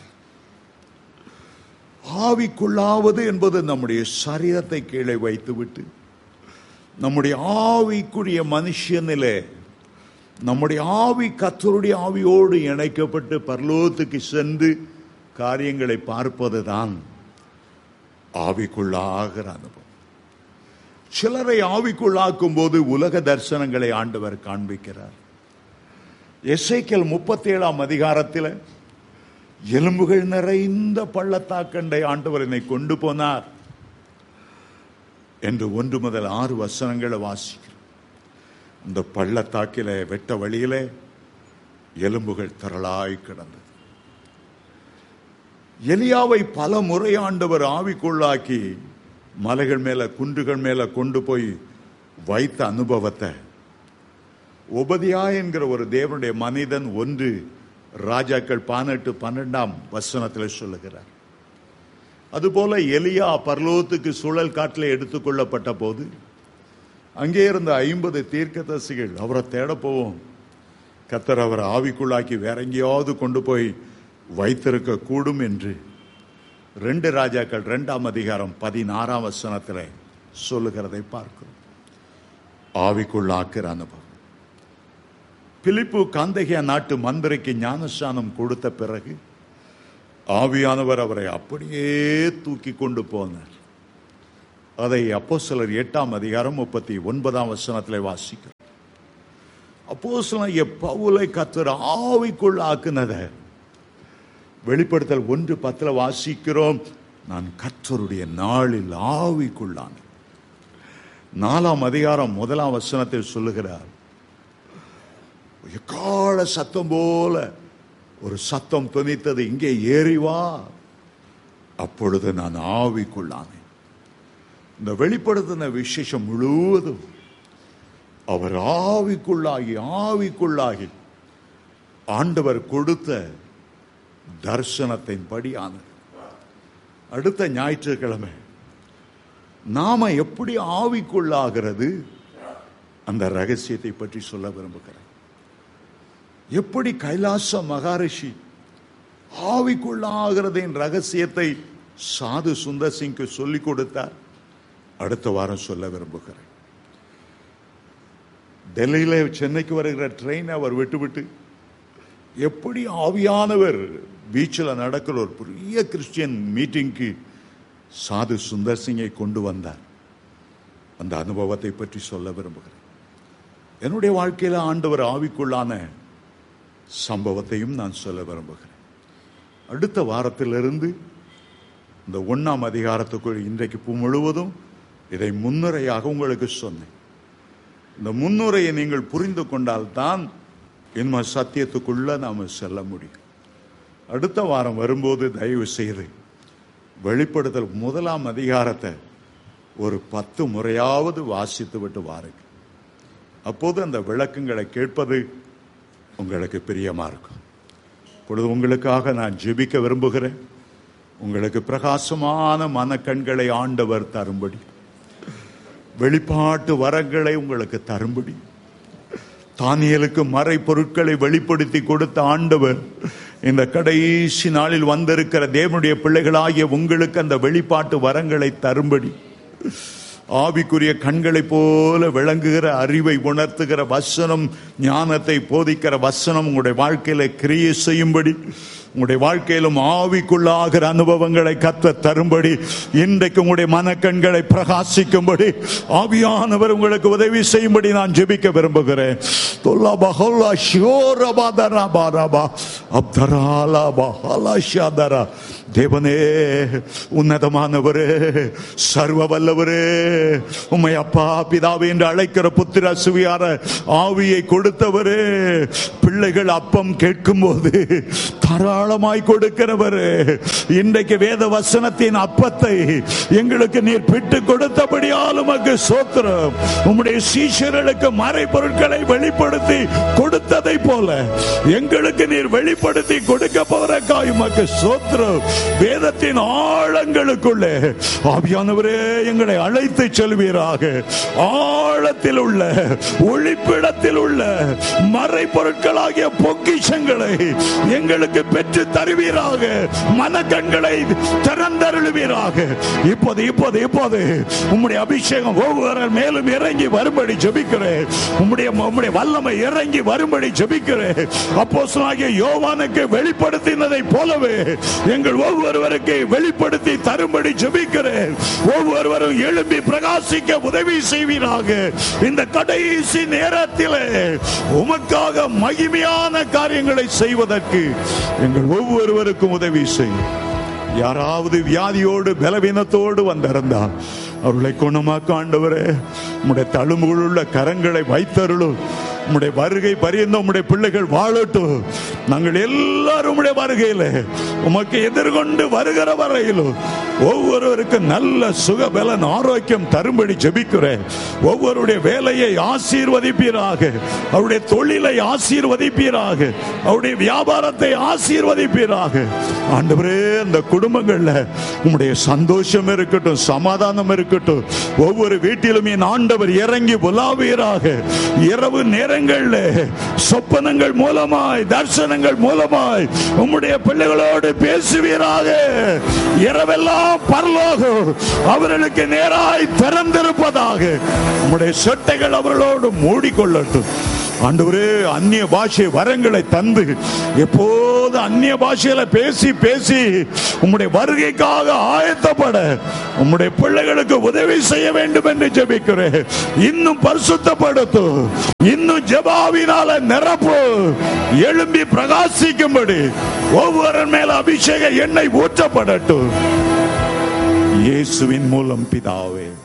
ஆவிக்குள்ளாவது என்பது நம்முடைய சரீரத்தை கீழே வைத்துவிட்டு நம்முடைய ஆவிக்குரிய மனுஷனிலே நம்முடைய ஆவி கத்தருடைய ஆவியோடு இணைக்கப்பட்டு பரலோகத்துக்கு சென்று காரியங்களை பார்ப்பதுதான் ஆவிக்குள்ளாகிற அனுபவம் சிலரை ஆவிக்குள்ளாக்கும் போது உலக தரிசனங்களை ஆண்டவர் காண்பிக்கிறார் எஸ்ஐக்கல் முப்பத்தி ஏழாம் அதிகாரத்தில் எலும்புகள் நிறைந்த பள்ளத்தாக்கண்டை ஆண்டவர் என்னை கொண்டு போனார் என்று ஒன்று முதல் ஆறு வசனங்களை வாசிக்கிறோம் இந்த பள்ளத்தாக்கில வெட்ட வழியிலே எலும்புகள் திரளாய் கிடந்தது எலியாவை பல முறை ஆண்டவர் ஆவிக்குள்ளாக்கி மலைகள் மேல குன்றுகள் மேல கொண்டு போய் வைத்த அனுபவத்தை உபதியா என்கிற ஒரு தேவனுடைய மனிதன் ஒன்று ராஜாக்கள் பதினெட்டு பன்னெண்டாம் வசனத்தில் சொல்லுகிறார் அதுபோல எலியா பரலோகத்துக்கு சுழல் காட்டில் எடுத்துக்கொள்ளப்பட்ட போது அங்கே இருந்த ஐம்பது தீர்க்கதரிசிகள் அவரை தேட போவோம் கத்தர் அவரை ஆவிக்குள்ளாக்கி வேற எங்கேயாவது கொண்டு போய் வைத்திருக்க கூடும் என்று ரெண்டு ராஜாக்கள் ரெண்டாம் அதிகாரம் பதினாறாம் வசனத்தில் சொல்லுகிறதை பார்க்கிறோம் ஆவிக்குள்ளாக்குற அனுபவம் பிலிப்பு காந்தகியா நாட்டு மந்திரிக்கு ஞானஸ்தானம் கொடுத்த பிறகு ஆவியானவர் அவரை அப்படியே தூக்கி கொண்டு போனார் அதை அப்போஸ்தலர் எட்டாம் அதிகாரம் முப்பத்தி ஒன்பதாம் வசனத்திலே வாசிக்கிறோம் அப்போஸ்தலன் பவுலை கத்தர் ஆவிக்குள் ஆக்குனத வெளிப்படுத்தல் ஒன்று பத்துல வாசிக்கிறோம் நான் கத்தருடைய நாளில் ஆவிக்குள்ளான நாலாம் அதிகாரம் முதலாம் வசனத்தில் சொல்லுகிறார் எக்கால சத்தம் போல ஒரு சத்தம் துணித்தது இங்கே ஏறி வா அப்பொழுது நான் ஆவிக்குள்ளானேன் இந்த வெளிப்படுத்தின விசேஷம் முழுவதும் அவர் ஆவிக்குள்ளாகி ஆவிக்குள்ளாகி ஆண்டவர் கொடுத்த தரிசனத்தின் படியானது அடுத்த ஞாயிற்றுக்கிழமை நாம எப்படி ஆவிக்குள்ளாகிறது அந்த ரகசியத்தை பற்றி சொல்ல விரும்புகிறேன் எப்படி கைலாச மகாரிஷி ஆவிக்குள்ளாகிறதின் ரகசியத்தை சாது சுந்தர் சிங்க்கு சொல்லிக் கொடுத்தார் அடுத்த வாரம் சொல்ல விரும்புகிறேன் டெல்லியில சென்னைக்கு வருகிற ட்ரெயின் அவர் விட்டுவிட்டு எப்படி ஆவியானவர் பீச்சில் நடக்கிற ஒரு பெரிய கிறிஸ்டியன் மீட்டிங்க்கு சாது சுந்தர் சிங்கை கொண்டு வந்தார் அந்த அனுபவத்தை பற்றி சொல்ல விரும்புகிறேன் என்னுடைய வாழ்க்கையில ஆண்டவர் ஆவிக்குள்ளான சம்பவத்தையும் நான் சொல்ல விரும்புகிறேன் அடுத்த வாரத்திலிருந்து இந்த ஒண்ணாம் அதிகாரத்துக்குள் இன்றைக்கு பூ முழுவதும் இதை முன்னுரையாக உங்களுக்கு சொன்னேன் இந்த முன்னுரையை நீங்கள் புரிந்து கொண்டால்தான் இன்ம சத்தியத்துக்குள்ள நாம செல்ல முடியும் அடுத்த வாரம் வரும்போது தயவு செய்து வெளிப்படுத்தல் முதலாம் அதிகாரத்தை ஒரு பத்து முறையாவது வாசித்து விட்டு வாருங்க அப்போது அந்த விளக்கங்களை கேட்பது உங்களுக்கு பிரியமா இருக்கும் இப்பொழுது உங்களுக்காக நான் ஜெபிக்க விரும்புகிறேன் உங்களுக்கு பிரகாசமான மனக்கண்களை ஆண்டவர் தரும்படி வெளிப்பாட்டு வரங்களை உங்களுக்கு தரும்படி தானியலுக்கு மறை பொருட்களை வெளிப்படுத்தி கொடுத்த ஆண்டவர் இந்த கடைசி நாளில் வந்திருக்கிற தேவனுடைய பிள்ளைகளாகிய உங்களுக்கு அந்த வெளிப்பாட்டு வரங்களை தரும்படி ஆவிக்குரிய கண்களைப் போல விளங்குகிற அறிவை உணர்த்துகிற வசனம் ஞானத்தை போதிக்கிற வசனம் உங்களுடைய வாழ்க்கையில கிரியை செய்யும்படி உங்களுடைய வாழ்க்கையிலும் ஆவிக்குள்ளாகிற அனுபவங்களை கத்த தரும்படி இன்றைக்கு உங்களுடைய மனக்கண்களை பிரகாசிக்கும்படி ஆவியானவர் உங்களுக்கு உதவி செய்யும்படி நான் ஜெபிக்க விரும்புகிறேன் தொல்லாபா ஹொல்லா ஷியோரபா தராபா ரபா அப்தராலா பஹலா ஷாதரா தேவனே உன்னதமானவரே சர்வ வல்லவரே உம்மை அப்பா பிதாவே என்று அழைக்கிற புத்திர சுவியார ஆவியை கொடுத்தவரே பிள்ளைகள் அப்பம் கேட்கும் போது தாராளமாய் கொடுக்கிறவரே இன்றைக்கு வேத வசனத்தின் அப்பத்தை எங்களுக்கு நீர் பிட்டு கொடுத்தபடியால் உமக்கு சோத்திரம் உம்முடைய சீஷர்களுக்கு மறை பொருட்களை வெளிப்படுத்தி கொடுத்ததை போல எங்களுக்கு நீர் வெளிப்படுத்தி கொடுக்க போறக்காய் உமக்கு சோத்திரம் வேதத்தின் ஆழங்களுக்குள்ளே ஆவியானவரே எங்களை அழைத்து செல்வீராக ஆழத்தில் உள்ள ஒளிப்பிடத்தில் உள்ள மறை பொருட்களாகிய பொக்கிஷங்களை எங்களுக்கு பெற்று தருவீராக மனக்கண்களை திறந்தருளுவீராக இப்போது இப்போது இப்போது உம்முடைய அபிஷேகம் ஒவ்வொரு மேலும் இறங்கி வரும்படி ஜெபிக்கிறேன் உம்முடைய உம்முடைய வல்லமை இறங்கி வரும்படி ஜெபிக்கிறேன் அப்போஸ்தலனாகிய யோவானுக்கு வெளிப்படுத்தினதை போலவே எங்கள் ஒவ்வொருவருக்கு வெளிப்படுத்தி தரும்படி ஜெபிக்கிறேன் ஒவ்வொருவரும் எழும்பி பிரகாசிக்க உதவி செய்வீராக இந்த கடைசி நேரத்திலே உமக்காக மகிமையான காரியங்களை செய்வதற்கு எங்கள் ஒவ்வொருவருக்கும் உதவி செய்யும் யாராவது வியாதியோடு பலவீனத்தோடு வந்திருந்தால் அவர்களை குணமாக்க ஆண்டவரே உம்முடைய தழும்புகளுள்ள கரங்களை வைத்தருளும் உம்முடைய வருகை பரியந்த உம்முடைய பிள்ளைகள் வாழட்டும் நாங்கள் எல்லாரும் உம்முடைய வருகையில உமக்கு எதிர்கொண்டு வருகிற வரையிலும் ஒவ்வொருவருக்கும் நல்ல சுகபலன் ஆரோக்கியம் தரும்படி ஜெபிக்கிறேன் ஒவ்வொருடைய வேலையை ஆசீர்வதிப்பீராக அவருடைய தொழிலை ஆசீர்வதிப்பீராக அவருடைய வியாபாரத்தை ஆசீர்வதிப்பீராக ஆண்டவரே அந்த குடும்பங்கள்ல உம்முடைய சந்தோஷம் இருக்கட்டும் சமாதானம் இருக்கட்டும் ஒவ்வொரு வீட்டிலும் என் ஆண்டவர் இறங்கி உலாவீராக இரவு நேரங்கள்ல சொப்பனங்கள் மூலமாய் தரிசனங்கள் மூலமாய் உம்முடைய பிள்ளைகளோடு பேசுவீராக இரவெல்லாம் பரலோகம் அவர்களுக்கு நேராய் திறந்திருப்பதாக உம்முடைய சொட்டைகள் அவர்களோடு மூடிக்கொள்ளட்டும் ஆண்டவரே அந்நிய பாஷை வரங்களை தந்து எப்போது இப்பொழுது அந்நிய பாஷையில பேசி பேசி உம்முடைய வருகைக்காக ஆயத்தப்பட உம்முடைய பிள்ளைகளுக்கு உதவி செய்ய வேண்டும் என்று ஜெபிக்கிறேன் இன்னும் பரிசுத்தப்படுத்து இன்னும் ஜெபாவினால நிரப்பு எழும்பி பிரகாசிக்கும்படி ஒவ்வொரு மேல அபிஷேக எண்ணெய் ஊற்றப்படட்டும் இயேசுவின் மூலம் பிதாவே